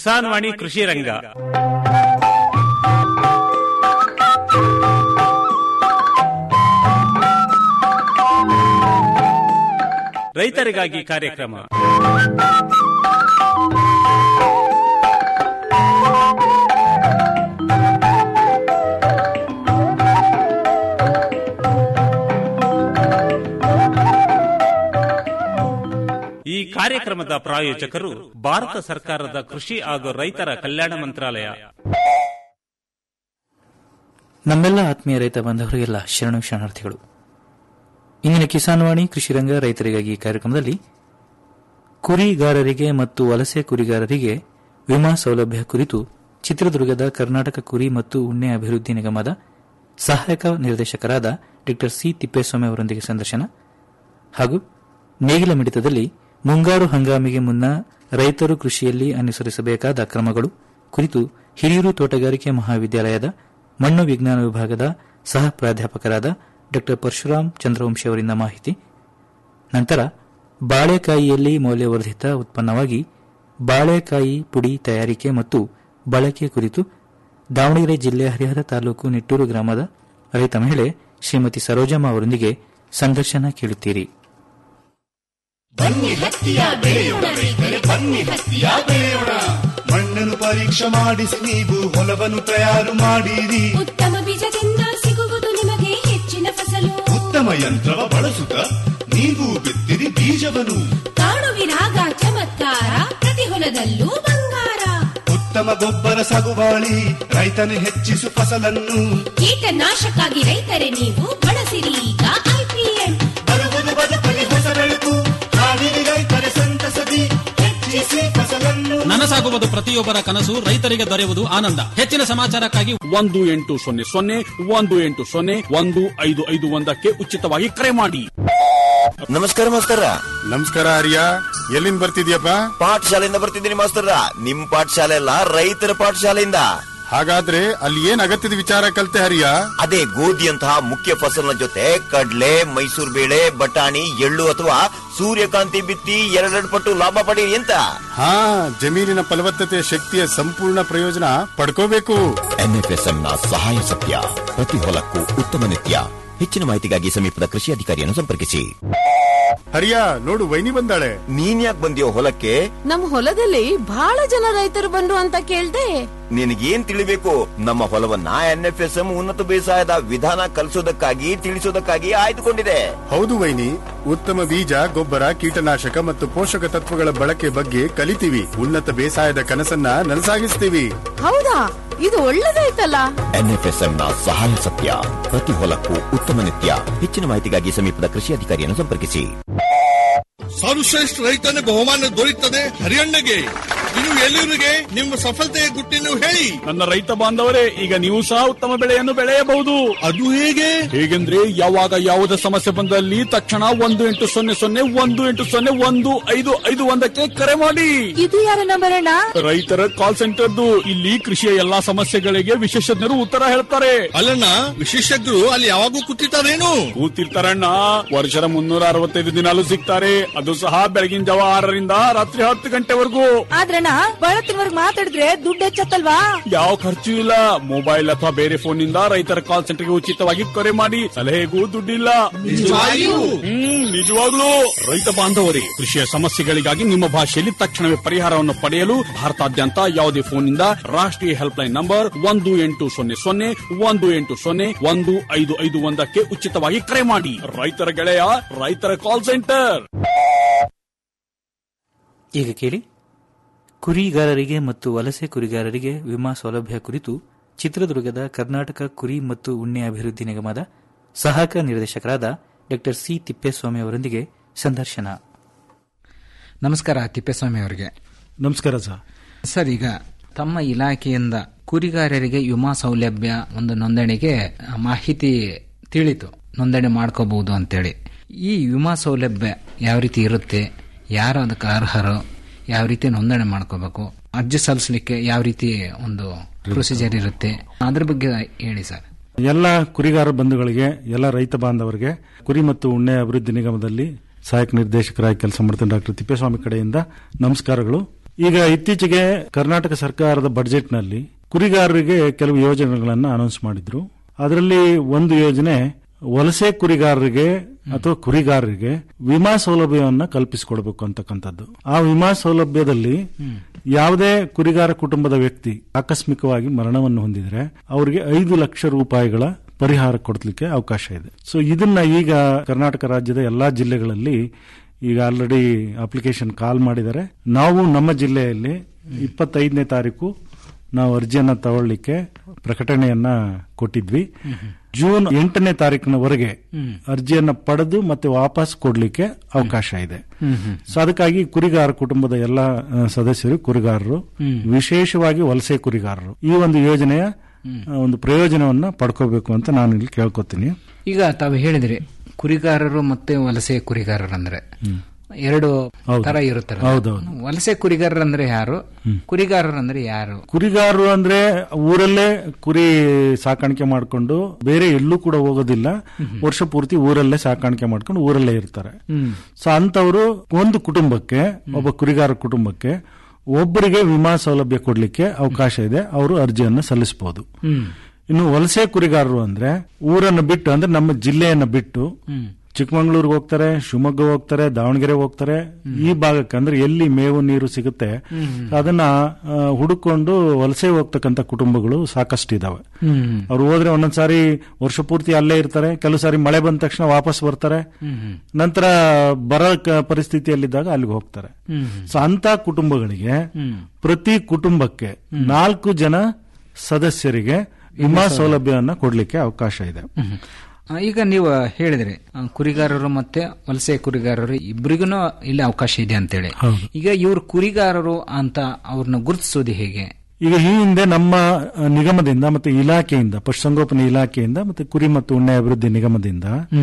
ಕಿಸಾನ್ ವಾಣಿ ಕೃಷಿ ರಂಗ ರೈತರಿಗಾಗಿ ಕಾರ್ಯಕ್ರಮ ಈ ಕಾರ್ಯಕ್ರಮದ ಪ್ರಾಯೋಜಕರು ಭಾರತ ಸರ್ಕಾರದ ಕೃಷಿ ಹಾಗೂ ರೈತರ ಕಲ್ಯಾಣ ಮಂತ್ರಾಲಯ ನಮ್ಮೆಲ್ಲ ಆತ್ಮೀಯ ರೈತ ಬಾಂಧವರಿಗೆಲ್ಲ ಶರಣು ಶರಣಾರ್ಥಿಗಳು ಇಂದಿನ ಕಿಸಾನ್ವಾಣಿ ಕೃಷಿ ರಂಗ ರೈತರಿಗಾಗಿ ಈ ಕಾರ್ಯಕ್ರಮದಲ್ಲಿ ಕುರಿಗಾರರಿಗೆ ಮತ್ತು ವಲಸೆ ಕುರಿಗಾರರಿಗೆ ವಿಮಾ ಸೌಲಭ್ಯ ಕುರಿತು ಚಿತ್ರದುರ್ಗದ ಕರ್ನಾಟಕ ಕುರಿ ಮತ್ತು ಉಣ್ಣೆ ಅಭಿವೃದ್ಧಿ ನಿಗಮದ ಸಹಾಯಕ ನಿರ್ದೇಶಕರಾದ ಡಾ ಸಿ ತಿಪ್ಪೇಸ್ವಾಮಿ ಅವರೊಂದಿಗೆ ಸಂದರ್ಶನ ಹಾಗೂ ನೇಗಿಲ ಮಿಡಿತದಲ್ಲಿ ಮುಂಗಾರು ಹಂಗಾಮಿಗೆ ಮುನ್ನ ರೈತರು ಕೃಷಿಯಲ್ಲಿ ಅನುಸರಿಸಬೇಕಾದ ಕ್ರಮಗಳು ಕುರಿತು ಹಿರಿಯೂರು ತೋಟಗಾರಿಕೆ ಮಹಾವಿದ್ಯಾಲಯದ ಮಣ್ಣು ವಿಜ್ಞಾನ ವಿಭಾಗದ ಸಹ ಪ್ರಾಧ್ಯಾಪಕರಾದ ಡಾ ಪರಶುರಾಮ್ ಚಂದ್ರವಂಶಿ ಅವರಿಂದ ಮಾಹಿತಿ ನಂತರ ಬಾಳೆಕಾಯಿಯಲ್ಲಿ ಮೌಲ್ಯವರ್ಧಿತ ಉತ್ಪನ್ನವಾಗಿ ಬಾಳೆಕಾಯಿ ಪುಡಿ ತಯಾರಿಕೆ ಮತ್ತು ಬಳಕೆ ಕುರಿತು ದಾವಣಗೆರೆ ಜಿಲ್ಲೆ ಹರಿಹರ ತಾಲೂಕು ನಿಟ್ಟೂರು ಗ್ರಾಮದ ರೈತ ಮಹಿಳೆ ಶ್ರೀಮತಿ ಸರೋಜಮ್ಮ ಅವರೊಂದಿಗೆ ಸಂದರ್ಶನ ಕೇಳುತ್ತೀರಿ ಬನ್ನಿ ಹತ್ತಿಯ ಬೆಳೆಯೋಣ ರೈತರೆ ಬನ್ನಿ ಹತ್ತಿಯ ಬೆಳೆಯೋಣ ಮಣ್ಣನ್ನು ಪರೀಕ್ಷೆ ಮಾಡಿಸಿ ನೀವು ಹೊಲವನ್ನು ತಯಾರು ಮಾಡಿರಿ ಉತ್ತಮ ಬೀಜದಿಂದ ಸಿಗುವುದು ನಿಮಗೆ ಹೆಚ್ಚಿನ ಫಸಲು ಉತ್ತಮ ಯಂತ್ರವ ಬಳಸುತ್ತ ನೀವು ಬಿತ್ತಿರಿ ಬೀಜವನ್ನು ಕಾಣುವಿರಾಗ ಚಮತ್ಕಾರ ಪ್ರತಿ ಹೊಲದಲ್ಲೂ ಬಂಗಾರ ಉತ್ತಮ ಗೊಬ್ಬರ ಸಗುಬಾಳಿ ರೈತನು ಹೆಚ್ಚಿಸು ಫಸಲನ್ನು ಕೀಟನಾಶಕ್ಕಾಗಿ ರೈತರೆ ನೀವು ಬಳಸಿರಿ ಈಗ ಐಪಿಎಂ ಬರುವುದು ಬದುಕಲಿ ಹೊಸ ಬೆಳಕು ಹಾಡಿರಿ ರೈತರೆ ಸಂತಸದಿ ಹೆಚ್ಚಿಸಿ ಫಸಲನ್ನು ನನಸಾಗುವುದು ಪ್ರತಿಯೊಬ್ಬರ ಕನಸು ರೈತರಿಗೆ ದೊರೆಯುವುದು ಆನಂದ ಹೆಚ್ಚಿನ ಸಮಾಚಾರಕ್ಕಾಗಿ ಒಂದು ಎಂಟು ಸೊನ್ನೆ ಸೊನ್ನೆ ಒಂದು ಎಂಟು ಸೊನ್ನೆ ಒಂದು ಐದು ಐದು ಒಂದಕ್ಕೆ ಉಚಿತವಾಗಿ ಕರೆ ಮಾಡಿ ನಮಸ್ಕಾರ ಮಾಸ್ತರ ನಮಸ್ಕಾರ ಹರಿಯ ಎಲ್ಲಿಂದ ಬರ್ತಿದ್ಯಪ್ಪ ಪಾಠಶಾಲೆಯಿಂದ ಬರ್ತಿದ್ದೀನಿ ಮಾಸ್ತರ ನಿಮ್ ಪಾಠಶಾಲೆ ಅಲ್ಲ ರೈತರ ಪಾಠಶಾಲೆಯಿಂದ ಹಾಗಾದ್ರೆ ಅಲ್ಲಿ ಏನ್ ಅಗತ್ಯದ ವಿಚಾರ ಕಲ್ತೆ ಹರಿಯ ಅದೇ ಗೋಧಿಯಂತಹ ಮುಖ್ಯ ಫಸಲಿನ ಜೊತೆ ಕಡ್ಲೆ ಮೈಸೂರು ಬೇಳೆ ಬಟಾಣಿ ಎಳ್ಳು ಅಥವಾ ಸೂರ್ಯಕಾಂತಿ ಬಿತ್ತಿ ಎರಡೆರಡು ಪಟ್ಟು ಲಾಭ ಪಡೀರಿ ಅಂತ ಹಾ ಜಮೀನಿನ ಫಲವತ್ತತೆ ಶಕ್ತಿಯ ಸಂಪೂರ್ಣ ಪ್ರಯೋಜನ ಪಡ್ಕೋಬೇಕು ಎನ್ಎಫ್ಎಸ್ಎಂ ನ ಸಹಾಯ ಸತ್ಯ ಪ್ರತಿ ಹೊಲಕ್ಕೂ ಉತ್ತಮ ನಿತ್ಯ ಹೆಚ್ಚಿನ ಮಾಹಿತಿಗಾಗಿ ಸಮೀಪದ ಕೃಷಿ ಅಧಿಕಾರಿಯನ್ನು ಸಂಪರ್ಕಿಸಿ ಹರಿಯ ನೋಡು ವೈನಿ ಬಂದಾಳೆ ನೀನ್ ಯಾಕೆ ಬಂದಿಯೋ ಹೊಲಕ್ಕೆ ನಮ್ ಹೊಲದಲ್ಲಿ ಬಹಳ ಜನ ರೈತರು ಬಂದ್ರು ಅಂತ ಕೇಳ್ದೆ ನಿನಗೇನ್ ತಿಳಿಬೇಕು ನಮ್ಮ ಹೊಲವನ್ನ ಎನ್ಎಫ್ಎಸ್ಎಂ ಉನ್ನತ ಬೇಸಾಯದ ವಿಧಾನ ಕಲಿಸೋದಕ್ಕಾಗಿ ತಿಳಿಸೋದಕ್ಕಾಗಿ ಆಯ್ದುಕೊಂಡಿದೆ ಹೌದು ವೈನಿ ಉತ್ತಮ ಬೀಜ ಗೊಬ್ಬರ ಕೀಟನಾಶಕ ಮತ್ತು ಪೋಷಕ ತತ್ವಗಳ ಬಳಕೆ ಬಗ್ಗೆ ಕಲಿತೀವಿ ಉನ್ನತ ಬೇಸಾಯದ ಕನಸನ್ನ ನನಸಾಗಿಸ್ತೀವಿ ಹೌದಾ ಇದು ಒಳ್ಳೇದಾಯ್ತಲ್ಲ ಎನ್ಎಫ್ಎಸ್ಎಂ ನ ಸಹಾಯ ಸತ್ಯ ಪ್ರತಿ ಹೊಲಕ್ಕೂ ಉತ್ತಮ ನಿತ್ಯ ಹೆಚ್ಚಿನ ಮಾಹಿತಿಗಾಗಿ ಸಮೀಪದ ಕೃಷಿ ಅಧಿಕಾರಿಯನ್ನು ಸಂಪರ್ಕಿಸಿ ಸರ್ವಶ್ರೇಷ್ಠ ರೈತನ ಬಹುಮಾನ ದೊರೆಯುತ್ತದೆ ಹರಿಯಣ್ಣಗೆ ಇನ್ನು ಎಲ್ಲರಿಗೆ ನಿಮ್ಮ ಸಫಲತೆಯ ಗುಟ್ಟಿನ ಹೇಳಿ ನನ್ನ ರೈತ ಬಾಂಧವರೇ ಈಗ ನೀವು ಸಹ ಉತ್ತಮ ಬೆಳೆಯನ್ನು ಬೆಳೆಯಬಹುದು ಅದು ಹೇಗೆ ಹೇಗೆಂದ್ರೆ ಯಾವಾಗ ಯಾವುದೇ ಸಮಸ್ಯೆ ಬಂದಲ್ಲಿ ತಕ್ಷಣ ಒಂದು ಎಂಟು ಸೊನ್ನೆ ಸೊನ್ನೆ ಒಂದು ಎಂಟು ಸೊನ್ನೆ ಒಂದು ಐದು ಐದು ಒಂದಕ್ಕೆ ಕರೆ ಮಾಡಿ ಇದು ಯಾರ ನಂಬರ್ ಅಣ್ಣ ರೈತರ ಕಾಲ್ ಸೆಂಟರ್ದು ಇಲ್ಲಿ ಕೃಷಿಯ ಎಲ್ಲಾ ಸಮಸ್ಯೆಗಳಿಗೆ ವಿಶೇಷಜ್ಞರು ಉತ್ತರ ಹೇಳ್ತಾರೆ ಅಲ್ಲಣ್ಣ ವಿಶೇಷಜ್ಞರು ಅಲ್ಲಿ ಯಾವಾಗೂ ಕೂತಿರ್ತಾರೇನು ಕೂತಿರ್ತಾರಣ್ಣ ವರ್ಷದ ಮುನ್ನೂರ ಅರವತ್ತೈದು ದಿನಾಲು ಸಿಗ್ತಾರೆ ಅದು ಸಹ ಬೆಳಗಿನ ಜಾವ ಆರರಿಂದ ರಾತ್ರಿ ಹತ್ತು ಗಂಟೆವರೆಗೂ ಆದ್ರಣ್ಣ ಬಳತ್ತಿನವರ್ಗ್ ಮಾತಾಡಿದ್ರೆ ದುಡ್ಡು ಹೆಚ್ಚತ್ತಲ್ವಾ ಯಾವ ಖರ್ಚು ಇಲ್ಲ ಮೊಬೈಲ್ ಅಥವಾ ಬೇರೆ ಫೋನ್ ನಿಂದ ರೈತರ ಕಾಲ್ ಸೆಂಟರ್ಗೆ ಉಚಿತವಾಗಿ ಕರೆ ಮಾಡಿ ಸಲಹೆಗೂ ದುಡ್ಡಿಲ್ಲ ನಿಜವಾಗಿಯೂ? ಹ್ಮ್ ನಿಜವಾಗ್ಲೂ ರೈತ ಬಾಂಧವರೇ ಕೃಷಿಯ ಸಮಸ್ಯೆಗಳಿಗಾಗಿ ನಿಮ್ಮ ಭಾಷೆಯಲ್ಲಿ ತಕ್ಷಣವೇ ಪರಿಹಾರವನ್ನು ಪಡೆಯಲು ಭಾರತಾದ್ಯಂತ ಯಾವುದೇ ಫೋನ್ನಿಂದ ರಾಷ್ಟ್ರೀಯ ಹೆಲ್ಪ್ ಲೈನ್ ನಂಬರ್ ಒಂದು ಎಂಟು ಸೊನ್ನೆ ಸೊನ್ನೆ ಒಂದು ಎಂಟು ಸೊನ್ನೆ ಒಂದು ಐದು ಐದು ಒಂದಕ್ಕೆ ಉಚಿತವಾಗಿ ಕರೆ ಮಾಡಿ ರೈತರ ಗೆಳೆಯ ರೈತರ ಕಾಲ್ ಸೆಂಟರ್ ಈಗ ಕೇಳಿ ಕುರಿಗಾರರಿಗೆ ಮತ್ತು ವಲಸೆ ಕುರಿಗಾರರಿಗೆ ವಿಮಾ ಸೌಲಭ್ಯ ಕುರಿತು ಚಿತ್ರದುರ್ಗದ ಕರ್ನಾಟಕ ಕುರಿ ಮತ್ತು ಉಣ್ಣೆ ಅಭಿವೃದ್ಧಿ ನಿಗಮದ ಸಹಾಯಕ ನಿರ್ದೇಶಕರಾದ ಡಾ ಸಿ ತಿಪ್ಪೇಸ್ವಾಮಿ ಅವರೊಂದಿಗೆ ಸಂದರ್ಶನ ನಮಸ್ಕಾರ ತಿಪ್ಪೇಸ್ವಾಮಿ ಅವರಿಗೆ ನಮಸ್ಕಾರ ಸರ್ ಸರ್ ಈಗ ತಮ್ಮ ಇಲಾಖೆಯಿಂದ ಕುರಿಗಾರರಿಗೆ ವಿಮಾ ಸೌಲಭ್ಯ ಒಂದು ನೋಂದಣಿಗೆ ಮಾಹಿತಿ ತಿಳಿತು ನೋಂದಣಿ ಮಾಡ್ಕೋಬಹುದು ಅಂತೇಳಿ ಈ ವಿಮಾ ಸೌಲಭ್ಯ ಯಾವ ರೀತಿ ಇರುತ್ತೆ ಯಾರು ಅದಕ್ಕೆ ಅರ್ಹರು ಯಾವ ರೀತಿ ನೋಂದಣಿ ಮಾಡ್ಕೋಬೇಕು ಅರ್ಜಿ ಸಲ್ಲಿಸಲಿಕ್ಕೆ ಯಾವ ರೀತಿ ಒಂದು ಪ್ರೊಸೀಜರ್ ಇರುತ್ತೆ ಅದ್ರ ಬಗ್ಗೆ ಹೇಳಿ ಸರ್ ಎಲ್ಲ ಕುರಿಗಾರ ಬಂಧುಗಳಿಗೆ ಎಲ್ಲ ರೈತ ಬಾಂಧವರಿಗೆ ಕುರಿ ಮತ್ತು ಉಣ್ಣೆ ಅಭಿವೃದ್ಧಿ ನಿಗಮದಲ್ಲಿ ಸಹಾಯಕ ನಿರ್ದೇಶಕರಾಗಿ ಕೆಲಸ ಮಾಡ್ತೇನೆ ಡಾಕ್ಟರ್ ತಿಪ್ಪೇಸ್ವಾಮಿ ಕಡೆಯಿಂದ ನಮಸ್ಕಾರಗಳು ಈಗ ಇತ್ತೀಚೆಗೆ ಕರ್ನಾಟಕ ಸರ್ಕಾರದ ಬಜೆಟ್ನಲ್ಲಿ ಕುರಿಗಾರರಿಗೆ ಕೆಲವು ಯೋಜನೆಗಳನ್ನು ಅನೌನ್ಸ್ ಮಾಡಿದ್ರು ಅದರಲ್ಲಿ ಒಂದು ಯೋಜನೆ ವಲಸೆ ಕುರಿಗಾರರಿಗೆ ಅಥವಾ ಕುರಿಗಾರರಿಗೆ ವಿಮಾ ಸೌಲಭ್ಯವನ್ನ ಕಲ್ಪಿಸಿಕೊಡ್ಬೇಕು ಅಂತಕ್ಕಂಥದ್ದು ಆ ವಿಮಾ ಸೌಲಭ್ಯದಲ್ಲಿ ಯಾವುದೇ ಕುರಿಗಾರ ಕುಟುಂಬದ ವ್ಯಕ್ತಿ ಆಕಸ್ಮಿಕವಾಗಿ ಮರಣವನ್ನು ಹೊಂದಿದ್ರೆ ಅವರಿಗೆ ಐದು ಲಕ್ಷ ರೂಪಾಯಿಗಳ ಪರಿಹಾರ ಕೊಡಲಿಕ್ಕೆ ಅವಕಾಶ ಇದೆ ಸೊ ಇದನ್ನ ಈಗ ಕರ್ನಾಟಕ ರಾಜ್ಯದ ಎಲ್ಲಾ ಜಿಲ್ಲೆಗಳಲ್ಲಿ ಈಗ ಆಲ್ರೆಡಿ ಅಪ್ಲಿಕೇಶನ್ ಕಾಲ್ ಮಾಡಿದ್ದಾರೆ ನಾವು ನಮ್ಮ ಜಿಲ್ಲೆಯಲ್ಲಿ ಇಪ್ಪತ್ತೈದನೇ ತಾರೀಕು ನಾವು ಅರ್ಜಿಯನ್ನ ತಗೊಳ್ಳಿಕ್ಕೆ ಪ್ರಕಟಣೆಯನ್ನ ಕೊಟ್ಟಿದ್ವಿ ಜೂನ್ ಎಂಟನೇ ತಾರೀಕಿನವರೆಗೆ ಅರ್ಜಿಯನ್ನ ಪಡೆದು ಮತ್ತೆ ವಾಪಸ್ ಕೊಡ್ಲಿಕ್ಕೆ ಅವಕಾಶ ಇದೆ ಸೊ ಅದಕ್ಕಾಗಿ ಕುರಿಗಾರ ಕುಟುಂಬದ ಎಲ್ಲ ಆ, ಸದಸ್ಯರು ಕುರಿಗಾರರು ವಿಶೇಷವಾಗಿ ವಲಸೆ ಕುರಿಗಾರರು ಈ ಒಂದು ಯೋಜನೆಯ ಆ, ಒಂದು ಪ್ರಯೋಜನವನ್ನ ಪಡ್ಕೋಬೇಕು ಅಂತ ನಾನು ಇಲ್ಲಿ ಕೇಳ್ಕೊತೀನಿ ಈಗ ತಾವು ಹೇಳಿದ್ರಿ ಕುರಿಗಾರರು ಮತ್ತೆ ವಲಸೆ ಕುರಿಗಾರರು ಅಂದ್ರೆ ಎರಡು ಹೌದು. ತರ ಇರುತ್ತಾರೆ ಹೌದೌದು. ವಲಸೆ ಕುರಿಗಾರರು ಅಂದ್ರೆ ಯಾರು ಕುರಿಗಾರರು ಅಂದ್ರೆ ಯಾರು ಕುರಿಗಾರರು ಅಂದ್ರೆ ಊರಲ್ಲೇ ಕುರಿ ಸಾಕಾಣಿಕೆ ಮಾಡ್ಕೊಂಡು ಬೇರೆ ಎಲ್ಲೂ ಕೂಡ ಹೋಗೋದಿಲ್ಲ ವರ್ಷ ಪೂರ್ತಿ ಊರಲ್ಲೇ ಸಾಕಾಣಿಕೆ ಮಾಡ್ಕೊಂಡು ಊರಲ್ಲೇ ಇರ್ತಾರೆ ಸೊ ಅಂತವರು ಒಂದು ಕುಟುಂಬಕ್ಕೆ ಒಬ್ಬ ಕುರಿಗಾರ ಕುಟುಂಬಕ್ಕೆ ಒಬ್ಬರಿಗೆ ವಿಮಾ ಸೌಲಭ್ಯ ಕೊಡ್ಲಿಕ್ಕೆ ಅವಕಾಶ ಇದೆ ಅವರು ಅರ್ಜಿಯನ್ನ ಸಲ್ಲಿಸಬಹುದು ಇನ್ನು ವಲಸೆ ಕುರಿಗಾರರು ಅಂದ್ರೆ ಊರನ್ನು ಬಿಟ್ಟು ಅಂದ್ರೆ ನಮ್ಮ ಜಿಲ್ಲೆಯನ್ನ ಬಿಟ್ಟು ಚಿಕ್ಕಮಂಗ್ಳೂರ್ಗೆ ಹೋಗ್ತಾರೆ ಶಿವಮೊಗ್ಗ ಹೋಗ್ತಾರೆ ದಾವಣಗೆರೆ ಹೋಗ್ತಾರೆ ಈ ಭಾಗಕ್ಕೆ ಅಂದ್ರೆ ಎಲ್ಲಿ ಮೇವು ನೀರು ಸಿಗುತ್ತೆ ಅದನ್ನ ಆ, ಹುಡುಕೊಂಡು ವಲಸೆ ಹೋಗ್ತಕ್ಕಂತ ಕುಟುಂಬಗಳು ಸಾಕಷ್ಟು ಇದಾವೆ ಅವ್ರು ಹೋದ್ರೆ ಒಂದೊಂದ್ಸಾರಿ ವರ್ಷ ಪೂರ್ತಿ ಅಲ್ಲೇ ಇರ್ತಾರೆ ಕೆಲವು ಸಾರಿ ಮಳೆ ಬಂದ ತಕ್ಷಣ ವಾಪಸ್ ಬರ್ತಾರೆ ನಂತರ ಬರ ಕ- ಪರಿಸ್ಥಿತಿಯಲ್ಲಿದ್ದಾಗ ಅಲ್ಲಿಗೆ ಹೋಗ್ತಾರೆ ಸೊ ಅಂತ ಕುಟುಂಬಗಳಿಗೆ ಪ್ರತಿ ಕುಟುಂಬಕ್ಕೆ ನಾಲ್ಕು ಜನ ಸದಸ್ಯರಿಗೆ ವಿಮಾ ಸೌಲಭ್ಯವನ್ನ ಕೊಡ್ಲಿಕ್ಕೆ ಅವಕಾಶ ಇದೆ ಆ, ಈಗ ನೀವು ಹೇಳಿದ್ರಿ ಆ, ಕುರಿಗಾರರು ಮತ್ತೆ ವಲಸೆ ಕುರಿಗಾರರು ಇಬ್ಬರಿಗೂ ಇಲ್ಲಿ ಅವಕಾಶ ಇದೆ ಅಂತೇಳಿ ಈಗ ಇವ್ರು ಕುರಿಗಾರರು ಅಂತ ಅವ್ರನ್ನ ಗುರುತಿಸೋದು ಹೇಗೆ ಈಗ ಈ ಹಿಂದೆ ನಮ್ಮ ಅ, ನಿಗಮದಿಂದ ಮತ್ತೆ ಇಲಾಖೆಯಿಂದ ಪಶುಸಂಗೋಪನೆ ಇಲಾಖೆಯಿಂದ ಮತ್ತೆ ಕುರಿ ಮತ್ತು ಉಣ್ಣೆ ಅಭಿವೃದ್ಧಿ ನಿಗಮದಿಂದ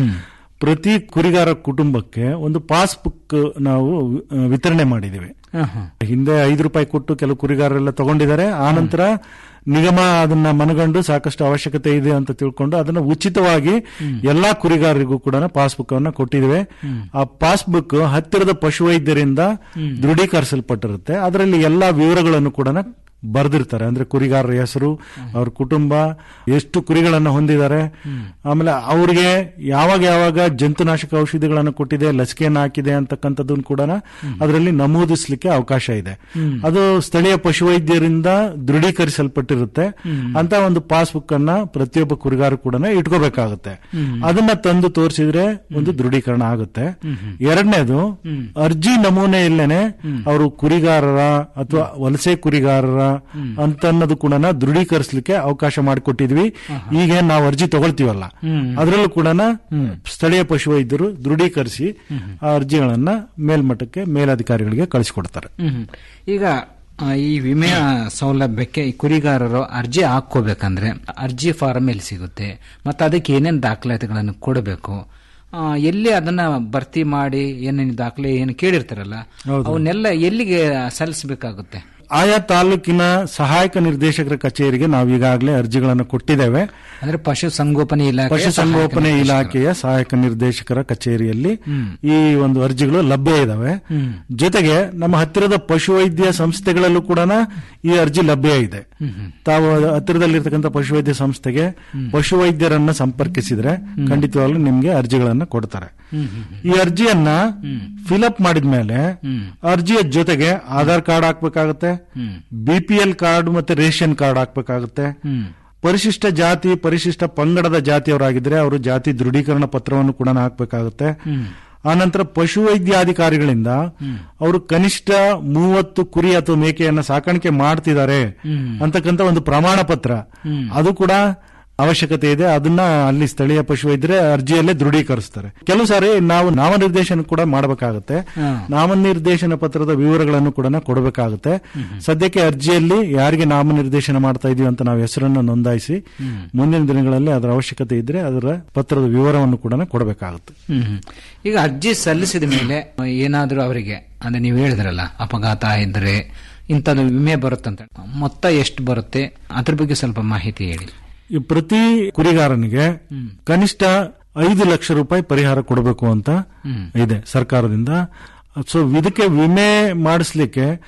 ಪ್ರತಿ ಕುರಿಗಾರ ಕುಟುಂಬಕ್ಕೆ ಒಂದು ಪಾಸ್ಬುಕ್ ನಾವು ಅ, ವಿತರಣೆ ಮಾಡಿದ್ದೇವೆ ಹಿಂದೆ ಐದು ರೂಪಾಯಿ ಕೊಟ್ಟು ಕೆಲವು ಕುರಿಗಾರರೆಲ್ಲ ತಗೊಂಡಿದ್ದಾರೆ ಆ ನಂತರ ನಿಗಮ ಅದನ್ನ ಮನಗಂಡು ಸಾಕಷ್ಟು ಅವಶ್ಯಕತೆ ಇದೆ ಅಂತ ತಿಳ್ಕೊಂಡು ಅದನ್ನ ಉಚಿತವಾಗಿ ಎಲ್ಲಾ ಕುರಿಗಾರರಿಗೂ ಕೂಡ ಪಾಸ್ಬುಕ್ ಅನ್ನ ಕೊಟ್ಟಿದ್ದೇವೆ ಆ ಪಾಸ್ಬುಕ್ ಹತ್ತಿರದ ಪಶುವೈದ್ಯರಿಂದ ದೃಢೀಕರಿಸಲ್ಪಟ್ಟಿರುತ್ತೆ ಅದರಲ್ಲಿ ಎಲ್ಲಾ ವಿವರಗಳನ್ನು ಕೂಡ ಬರೆದಿರ್ತಾರೆ ಅಂದ್ರೆ ಕುರಿಗಾರರ ಹೆಸರು ಅವ್ರ ಕುಟುಂಬ ಎಷ್ಟು ಕುರಿಗಳನ್ನ ಹೊಂದಿದ್ದಾರೆ ಆಮೇಲೆ ಅವ್ರಿಗೆ ಯಾವಾಗ ಯಾವಾಗ ಜಂತುನಾಶಕ ಔಷಧಿಗಳನ್ನು ಕೊಟ್ಟಿದೆ ಲಸಿಕೆಯನ್ನು ಹಾಕಿದೆ ಅಂತಕ್ಕಂಥದ್ದನ್ನು ಕೂಡ ಅದರಲ್ಲಿ ನಮೂದಿಸಲಿಕ್ಕೆ ಅವಕಾಶ ಇದೆ ಅದು ಸ್ಥಳೀಯ ಪಶುವೈದ್ಯರಿಂದ ದೃಢೀಕರಿಸಲ್ಪಟ್ಟಿರುತ್ತೆ ಅಂತ ಒಂದು ಪಾಸ್ಬುಕ್ ಅನ್ನ ಪ್ರತಿಯೊಬ್ಬ ಕುರಿಗಾರ ಕೂಡ ಇಟ್ಕೋಬೇಕಾಗುತ್ತೆ ಅದನ್ನ ತಂದು ತೋರಿಸಿದ್ರೆ ಒಂದು ದೃಢೀಕರಣ ಆಗುತ್ತೆ ಎರಡನೇದು ಅರ್ಜಿ ನಮೂನೆಯಲ್ಲೇನೆ ಅವರು ಕುರಿಗಾರರ ಅಥವಾ ವಲಸೆ ಕುರಿಗಾರರ ಅಂತ ಅನ್ನೋದು ಕೂಡ ದೃಢೀಕರಿಸಲಿಕ್ಕೆ ಅವಕಾಶ ಮಾಡಿಕೊಟ್ಟಿದ್ವಿ ಈಗ ಏನ್ ನಾವು ಅರ್ಜಿ ತಗೊಳ್ತೀವಲ್ಲ ಅದರಲ್ಲೂ ಕೂಡ ಸ್ಥಳೀಯ ಪಶುವೈದ್ಯರು ದೃಢೀಕರಿಸಿ ಆ ಅರ್ಜಿಗಳನ್ನ ಮೇಲ್ಮಟ್ಟಕ್ಕೆ ಮೇಲಧಿಕಾರಿಗಳಿಗೆ ಕಳಿಸಿಕೊಡ್ತಾರೆ ಹ್ಮ್. ಈಗ ಆ, ಈ ವಿಮೆಯ ಸೌಲಭ್ಯಕ್ಕೆ ಈ ಕುರಿಗಾರರು ಅರ್ಜಿ ಹಾಕೋಬೇಕಂದ್ರೆ ಅರ್ಜಿ ಫಾರಂ ಎಲ್ಲಿ ಸಿಗುತ್ತೆ ಮತ್ತೆ ಅದಕ್ಕೆ ಏನೇನು ದಾಖಲಾತಿಗಳನ್ನು ಕೊಡಬೇಕು ಆ, ಎಲ್ಲಿ ಅದನ್ನ ಭರ್ತಿ ಮಾಡಿ ಏನೇನು ದಾಖಲೆ ಏನು ಕೇಳಿರ್ತಾರಲ್ಲ ಹೌದು. ಅವನ್ನೆಲ್ಲ ಎಲ್ಲಿಗೆ ಸಲ್ಲಿಸಬೇಕಾಗುತ್ತೆ ಆಯಾ ತಾಲೂಕಿನ ಸಹಾಯಕ ನಿರ್ದೇಶಕರ ಕಚೇರಿಗೆ ನಾವು ಈಗಾಗಲೇ ಅರ್ಜಿಗಳನ್ನು ಕೊಟ್ಟಿದ್ದೇವೆ ಅಂದ್ರೆ ಪಶು ಸಂಗೋಪನೆ ಇಲಾಖೆ ಪಶುಸಂಗೋಪನೆ ಇಲಾಖೆಯ ಸಹಾಯಕ ನಿರ್ದೇಶಕರ ಕಚೇರಿಯಲ್ಲಿ ಈ ಒಂದು ಅರ್ಜಿಗಳು ಲಭ್ಯ ಇದಾವೆ ಜೊತೆಗೆ ನಮ್ಮ ಹತ್ತಿರದ ಪಶುವೈದ್ಯ ಸಂಸ್ಥೆಗಳಲ್ಲೂ ಕೂಡ ಈ ಅರ್ಜಿ ಲಭ್ಯ ಇದೆ ತಾವು ಹತ್ತಿರದಲ್ಲಿರ್ತಕ್ಕಂಥ ಪಶುವೈದ್ಯ ಸಂಸ್ಥೆಗೆ ಪಶುವೈದ್ಯರನ್ನ ಸಂಪರ್ಕಿಸಿದ್ರೆ ಖಂಡಿತವಾಗ್ಲೂ ನಿಮ್ಗೆ ಅರ್ಜಿಗಳನ್ನ ಕೊಡ್ತಾರೆ ಈ ಅರ್ಜಿಯನ್ನ ಫಿಲಪ್ ಮಾಡಿದ್ಮೇಲೆ ಅರ್ಜಿಯ ಜೊತೆಗೆ ಆಧಾರ್ ಕಾರ್ಡ್ ಹಾಕ್ಬೇಕಾಗತ್ತೆ ಬಿಪಿಎಲ್ ಕಾರ್ಡ್ ಮತ್ತೆ ರೇಷನ್ ಕಾರ್ಡ್ ಹಾಕ್ಬೇಕಾಗುತ್ತೆ ಪರಿಶಿಷ್ಟ ಜಾತಿ ಪರಿಶಿಷ್ಟ ಪಂಗಡದ ಜಾತಿಯವರಾಗಿದ್ರೆ ಅವರು ಜಾತಿ ದೃಢೀಕರಣ ಪತ್ರವನ್ನು ಕೂಡ ಹಾಕ್ಬೇಕಾಗುತ್ತೆ ಆನಂತರ ಪಶುವೈದ್ಯಾಧಿಕಾರಿಗಳಿಂದ ಅವರು ಕನಿಷ್ಠ ಮೂವತ್ತು ಕುರಿ ಅಥವಾ ಮೇಕೆಯನ್ನ ಸಾಕಾಣಿಕೆ ಮಾಡ್ತಿದ್ದಾರೆ ಅಂತಕ್ಕಂಥ ಒಂದು ಪ್ರಮಾಣ ಪತ್ರ ಅದು ಕೂಡ ಅವಶ್ಯಕತೆ ಇದೆ ಅದನ್ನ ಅಲ್ಲಿ ಸ್ಥಳೀಯ ಪಶುವೈದ್ಯರೇ ಅರ್ಜಿಯಲ್ಲೇ ದೃಢೀಕರಿಸ್ತಾರೆ ಕೆಲವು ಸಾರಿ ನಾವು ನಾಮನಿರ್ದೇಶನ ಕೂಡ ಮಾಡಬೇಕಾಗುತ್ತೆ ನಾಮನಿರ್ದೇಶನ ಪತ್ರದ ವಿವರಗಳನ್ನು ಕೂಡ ಕೊಡಬೇಕಾಗುತ್ತೆ ಸದ್ಯಕ್ಕೆ ಅರ್ಜಿಯಲ್ಲಿ ಯಾರಿಗೆ ನಾಮನಿರ್ದೇಶನ ಮಾಡ್ತಾ ಇದೀವಿ ಅಂತ ನಾವು ಹೆಸರನ್ನು ನೋಂದಾಯಿಸಿ ಮುಂದಿನ ದಿನಗಳಲ್ಲಿ ಅದರ ಅವಶ್ಯಕತೆ ಇದ್ರೆ ಅದರ ಪತ್ರದ ವಿವರವನ್ನು ಕೂಡ ಕೊಡಬೇಕಾಗುತ್ತೆ ಹ್ಮ್. ಈಗ ಅರ್ಜಿ ಸಲ್ಲಿಸಿದ ಮೇಲೆ ಏನಾದರೂ ಅವರಿಗೆ ಅಂದ್ರೆ ನೀವು ಹೇಳಿದ್ರಲ್ಲ ಅಪಘಾತ ಇದ್ರೆ ಇಂಥದ್ದು ವಿಮೆ ಬರುತ್ತಂತ ಮೊತ್ತ ಎಷ್ಟು ಬರುತ್ತೆ ಅದ್ರ ಬಗ್ಗೆ ಸ್ವಲ್ಪ ಮಾಹಿತಿ ಹೇಳಿ ಈ ಪ್ರತಿ ಕುರಿಗಾರನಿಗೆ ಕನಿಷ್ಠ ಐದು ಲಕ್ಷ ರೂಪಾಯಿ ಪರಿಹಾರ ಕೊಡಬೇಕು ಅಂತ ಇದೆ ಸರ್ಕಾರದಿಂದ ಸೊ ಇದಕ್ಕೆ ವಿಮೆ ಮಾಡಿಸ್ಲಿಕ್ಕೆ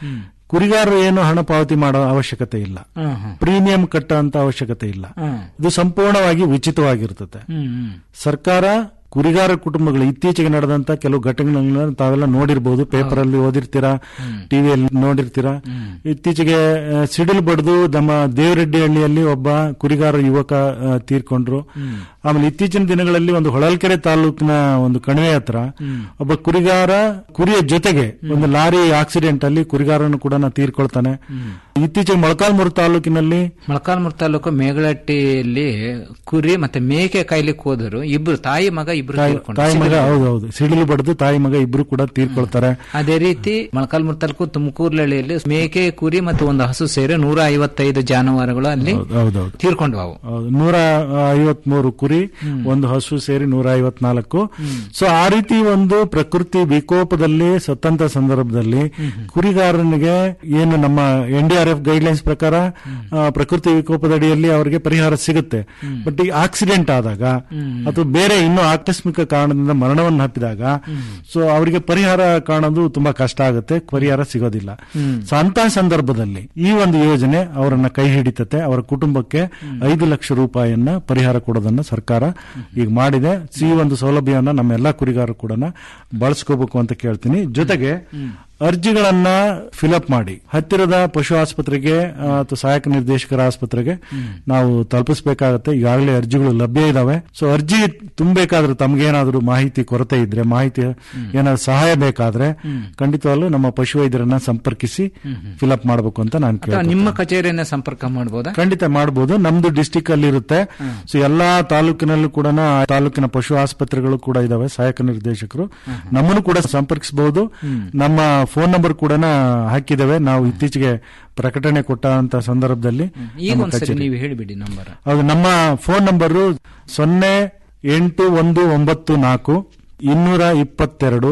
ಕುರಿಗಾರರು ಏನು ಹಣ ಪಾವತಿ ಮಾಡೋ ಅವಶ್ಯಕತೆ ಇಲ್ಲ ಹ್ಮ್, ಹ್ಮ್. ಪ್ರೀಮಿಯಂ ಕಟ್ಟುವಂತ ಅವಶ್ಯಕತೆ ಇಲ್ಲ ಹ್ಮ್. ಇದು ಸಂಪೂರ್ಣವಾಗಿ ಉಚಿತವಾಗಿರ್ತದೆ ಹ್ಮ್, ಹ್ಮ್. ಸರ್ಕಾರ ಕುರಿಗಾರ ಕುಟುಂಬಗಳು ಇತ್ತೀಚೆಗೆ ನಡೆದಂತ ಕೆಲವು ಘಟನೆಗಳನ್ನ ತಾವೆಲ್ಲ ನೋಡಿರ್ಬೋದು ಪೇಪರ್ ಅಲ್ಲಿ ಓದಿರ್ತೀರಾ ಟಿವಿಯಲ್ಲಿ ನೋಡಿರ್ತೀರಾ ಇತ್ತೀಚೆಗೆ ಆ, ಸಿಡಿಲು ಬಡ್ದು ನಮ್ಮ ದೇವರೆಡ್ಡಿಹಳ್ಳಿಯಲ್ಲಿ ಒಬ್ಬ ಕುರಿಗಾರ ಯುವಕ ಆ, ತೀರ್ಕೊಂಡ್ರು ಆಮೇಲೆ ಇತ್ತೀಚಿನ ದಿನಗಳಲ್ಲಿ ಒಂದು ಹೊಳಲ್ಕೆರೆ ತಾಲೂಕಿನ ಒಂದು ಕಣಿವೆ ಹತ್ರ ಒಬ್ಬ ಕುರಿಗಾರ ಕುರಿಯ ಜೊತೆಗೆ ಒಂದು ಲಾರಿ ಆಕ್ಸಿಡೆಂಟ್ ಅಲ್ಲಿ ಕುರಿಗಾರನು ಕೂಡ ತೀರ್ಕೊಳ್ತಾನೆ ಇತ್ತೀಚೆಗೆ ಮೊಳಕಾಲ್ಮೂರು ತಾಲೂಕಿನಲ್ಲಿ ಮೊಳಕಾಲ್ಮೂರು ತಾಲೂಕು ಮೇಗಳಟ್ಟಿಯಲ್ಲಿ ಕುರಿ ಮತ್ತೆ ಮೇಕೆ ಕಾಯ್ಲಿಕ್ಕೆ ಹೋದರು ಇಬ್ರು ತಾಯಿ ಮಗ ಇಬ್ರು ತೀರ್ಕೊಂಡ್ರು. ತಾಯಿ ಮಗ ಸಿಡಿಲು. ಹೌದೌದು ಸಿಡಿಲು ಬಡ್ದು ತಾಯಿ ಮಗ ಇಬ್ರು ಕೂಡ ತೀರ್ಕೊಳ್ತಾರೆ ಅದೇ ರೀತಿ ಮೊಳಕಾಲ್ಮೂರು ತಾಲೂಕು ತುಮಕೂರ್ಲಳ್ಳಿಯಲ್ಲಿ ಮೇಕೆ ಕುರಿ ಮತ್ತು ಒಂದು ಹಸು ಸೇರಿ ನೂರ ಐವತ್ತೈದು ಜಾನುವಾರುಗಳು ಅಲ್ಲಿ ಹೌದೌದು ತೀರ್ಕೊಂಡ್ವು ಅವು ಹೌದು ನೂರ ಐವತ್ಮೂರು ಕುರಿ ಒಂದು ಹಸು ಸೇರಿ ನೂರ ಐವತ್ನಾಲ್ಕು ಸೊ ಆ ರೀತಿ ಒಂದು ಪ್ರಕೃತಿ ವಿಕೋಪದಲ್ಲಿ ಸತ್ತಂತ ಸಂದರ್ಭದಲ್ಲಿ ಕುರಿಗಾರನಿಗೆ ಏನು ನಮ್ಮ N D R F guidelines ಪ್ರಕಾರ ಆ, ಪ್ರಕೃತಿ ವಿಕೋಪದಡಿಯಲ್ಲಿ ಅವರಿಗೆ ಪರಿಹಾರ ಸಿಗುತ್ತೆ ಬಟ್ ಈ ಆಕ್ಸಿಡೆಂಟ್ ಆದಾಗ ಅಥವಾ ಬೇರೆ ಇನ್ನೂ ಆಕಸ್ಮಿಕ ಕಾರಣದಿಂದ ಮರಣವನ್ನು ಹಪ್ಪಿದಾಗ ಸೊ ಅವರಿಗೆ ಪರಿಹಾರ ಕಾಣೋದು ತುಂಬಾ ಕಷ್ಟ ಆಗುತ್ತೆ ಪರಿಹಾರ ಸಿಗೋದಿಲ್ಲ ಸೊ ಅಂತಹ ಸಂದರ್ಭದಲ್ಲಿ ಈ ಒಂದು ಯೋಜನೆ ಅವರನ್ನ ಕೈ ಹಿಡಿತತೆ ಅವರ ಕುಟುಂಬಕ್ಕೆ ಐದು ಲಕ್ಷ ರೂಪಾಯಿಯನ್ನ ಪರಿಹಾರ ಕೊಡೋದನ್ನ ಸರ್ಕಾರ ಈಗ ಮಾಡಿದೆ ಸೊ ಈ ಒಂದು ಸೌಲಭ್ಯವನ್ನ ನಮ್ಮ ಎಲ್ಲಾ ಕುರಿಗಾರರು ಕೂಡ ಬಳಸ್ಕೋಬೇಕು ಅಂತ ಕೇಳ್ತೀನಿ ಜೊತೆಗೆ ಅರ್ಜಿಗಳನ್ನ ಫಿಲಪ್ ಮಾಡಿ ಹತ್ತಿರದ ಪಶು ಆಸ್ಪತ್ರೆಗೆ ಆ, ಅಥವಾ ಸಹಾಯಕ ನಿರ್ದೇಶಕರ ಆಸ್ಪತ್ರೆಗೆ ನಾವು ತಲುಪಿಸಬೇಕಾಗತ್ತೆ ಈಗಾಗಲೇ ಅರ್ಜಿಗಳು ಲಭ್ಯ ಇದಾವೆ ಸೊ ಅರ್ಜಿ ತುಂಬಬೇಕಾದ್ರೆ ತಮ್ಗೇನಾದ್ರೂ ಮಾಹಿತಿ ಕೊರತೆ ಇದ್ರೆ ಮಾಹಿತಿ ಏನಾದ್ರು ಸಹಾಯ ಬೇಕಾದ್ರೆ ಖಂಡಿತವಾಗ್ಲೂ ನಮ್ಮ ಪಶು ವೈದ್ಯರನ್ನ ಸಂಪರ್ಕಿಸಿ ಫಿಲಪ್ ಮಾಡಬೇಕು ಅಂತ ನಾನು ಅಥವಾ ಕೇಳ್ತೀನಿ ನಿಮ್ಮ ಕಚೇರಿಯನ್ನ ಸಂಪರ್ಕ ಮಾಡಬಹುದಾ ಖಂಡಿತ ಮಾಡಬಹುದು ನಮ್ದು ಡಿಸ್ಟಿಕ್ ಅಲ್ಲಿ ಇರುತ್ತೆ ಸೊ ಎಲ್ಲಾ ತಾಲೂಕಿನಲ್ಲೂ ಕೂಡ ಆ ತಾಲೂಕಿನ ಪಶು ಆಸ್ಪತ್ರೆಗಳು ಕೂಡ ಇದಾವೆ ಸಹಾಯಕ ನಿರ್ದೇಶಕರು ನಮ್ಮನ್ನು ಕೂಡ ಸಂಪರ್ಕಿಸಬಹುದು ನಮ್ಮ ಫೋನ್ ನಂಬರ್ ಕೂಡ ಹಾಕಿದ್ದೇವೆ ನಾವು ಇತ್ತೀಚೆಗೆ ಪ್ರಕಟಣೆ ಕೊಟ್ಟಂತ ಸಂದರ್ಭದಲ್ಲಿ ಈಗ ನಮ್ಮ ಒಂದ್ಸರಿ ಕಚೇರಿ- ನೀವು ಹೇಳಿಬಿಡಿ ನಂಬರ್ ಹೌದು ನಮ್ಮ ಫೋನ್ ನಂಬರು ಸೊನ್ನೆ ಎಂಟು ಒಂದು ಒಂಬತ್ತು ನಾಲ್ಕು ಇನ್ನೂರ ಇಪ್ಪತ್ತೆರಡು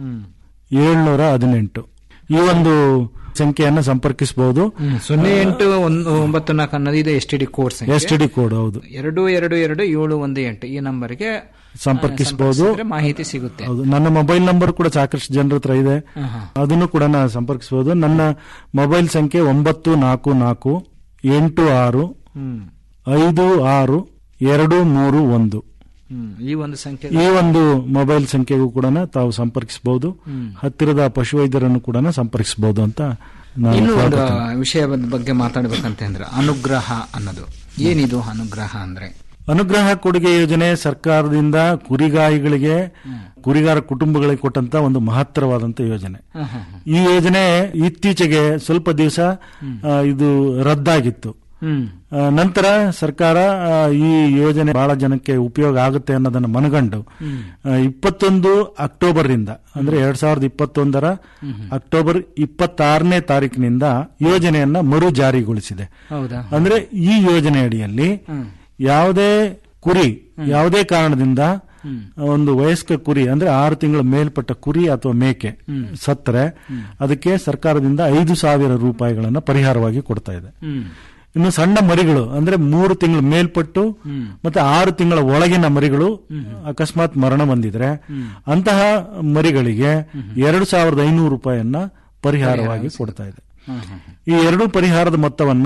ಏಳ್ನೂರ ಹದಿನೆಂಟು ಈ ಒಂದು ಸಂಖ್ಯೆಯನ್ನ ಸಂಪರ್ಕಿಸಬಹುದು ಸೊನ್ನೆ ಎಂಟು ಒಂದು ಒಂಬತ್ತು ನಾಲ್ಕು ಅನ್ನೋದು ಇದೆ ಎಸ್ ಟಿ ಡಿ ಕೋಡ್ ಸಂಖ್ಯೆ. ಎಸ್ ಟಿ ಡಿ ಕೋಡ್ ಹೌದು ಎರಡು ಎರಡು ಎರಡು ಏಳು ಒಂದು ಎಂಟು ಈ ನಂಬರ್ಗೆ ಸಂಪರ್ಕಿಸಬಹುದು ಸಂಪರ್ಕಿಸಿದ್ರೆ ಮಾಹಿತಿ ಸಿಗುತ್ತೆ ಹೌದು ನನ್ನ ಮೊಬೈಲ್ ನಂಬರ್ ಕೂಡ ಸಾಕಷ್ಟು ಜನರ ಹತ್ರ ಇದೆ ಅದನ್ನು ಕೂಡ ನಾನು ಸಂಪರ್ಕಿಸಬಹುದು ನನ್ನ ಮೊಬೈಲ್ ಸಂಖ್ಯೆ ಒಂಬತ್ತು ನಾಲ್ಕು ನಾಲ್ಕು ಎಂಟು ಆರು ಹ್ಮ್. ಐದು ಆರು ಎರಡು ಮೂರು ಒಂದು ಹ್ಮ್. ಈ ಒಂದು ಸಂಖ್ಯೆ ಈ ಒಂದು ಮೊಬೈಲ್ ಸಂಖ್ಯೆಗೂ ಕೂಡ ತಾವು ಸಂಪರ್ಕಿಸಬಹುದು ಹತ್ತಿರದ ಪಶುವೈದ್ಯರನ್ನು ಕೂಡ ಸಂಪರ್ಕಿಸಬಹುದು ಅಂತ ನಾನು ಇನ್ನು ಒಂದು ಕೇಳ್ಕೊತೀನಿ. ವಿಷಯದ ಬಗ್ಗೆ ಮಾತಾಡ್ಬೇಕಂತ ಅಂದ್ರೆ ಅನುಗ್ರಹ ಅನ್ನೋದು ಏನಿದು ಅನುಗ್ರಹ ಅಂದ್ರೆ ಅನುಗ್ರಹ ಕೊಡುಗೆ ಯೋಜನೆ ಸರ್ಕಾರದಿಂದ ಕುರಿಗಾಯಿಗಳಿಗೆ ಕುರಿಗಾರ ಕುಟುಂಬಗಳಿಗೆ ಕೊಟ್ಟಂತ ಒಂದು ಮಹತ್ತರವಾದಂತ ಯೋಜನೆ ಈ ಯೋಜನೆ ಇತ್ತೀಚೆಗೆ ಸ್ವಲ್ಪ ದಿವಸ ಇದು ರದ್ದಾಗಿತ್ತು ಹ್ಮ್ ಆ, ನಂತರ ಸರ್ಕಾರ ಆ, ಈ ಯೋಜನೆ ಬಹಳ ಜನಕ್ಕೆ ಉಪಯೋಗ ಆಗುತ್ತೆ ಅನ್ನೋದನ್ನ ಮನಗಂಡು ಆ, ಇಪ್ಪತ್ತೊಂದು ಅಕ್ಟೋಬರ್ ರಿಂದ ಅಂದ್ರೆ ಎರಡ್ ಸಾವಿರದ ಇಪ್ಪತ್ತೊಂದರ ಅಕ್ಟೋಬರ್ ಇಪ್ಪತ್ತಾರನೇ ತಾರೀಕಿನಿಂದ ಯೋಜನೆಯನ್ನ ಮರು ಜಾರಿಗೊಳಿಸಿದೆ ಹೌದಾ ಅಂದ್ರೆ ಈ ಯೋಜನೆ ಅಡಿಯಲ್ಲಿ ಯಾವುದೇ ಕುರಿ ಯಾವುದೇ ಕಾರಣದಿಂದ ಒಂದು ವಯಸ್ಕ ಕುರಿ ಅಂದ್ರೆ ಆರು ತಿಂಗಳ ಮೇಲ್ಪಟ್ಟ ಕುರಿ ಅಥವಾ ಮೇಕೆ ಸತ್ತರೆ ಅದಕ್ಕೆ ಸರ್ಕಾರದಿಂದ ಐದು ಸಾವಿರ ರೂಪಾಯಿಗಳನ್ನ ಪರಿಹಾರವಾಗಿ ಕೊಡ್ತಾ ಇದೆ ಹ್ಮ್ ಇನ್ನು ಸಣ್ಣ ಮರಿಗಳು ಅಂದ್ರೆ ಮೂರು ತಿಂಗಳ ಮೇಲ್ಪಟ್ಟು ಮತ್ತೆ ಆರು ತಿಂಗಳ ಒಳಗಿನ ಮರಿಗಳು ಅಕಸ್ಮಾತ್ ಮರಣ ಬಂದಿದ್ರೆ ಅಂತಹ ಮರಿಗಳಿಗೆ ಎರಡು ಸಾವಿರದ ಐನೂರು ರೂಪಾಯಿಯನ್ನ ಪರಿಹಾರವಾಗಿ ಕೊಡ್ತಾ ಇದೆ ಈ ಎರಡು ಪರಿಹಾರದ ಮೊತ್ತವನ್ನ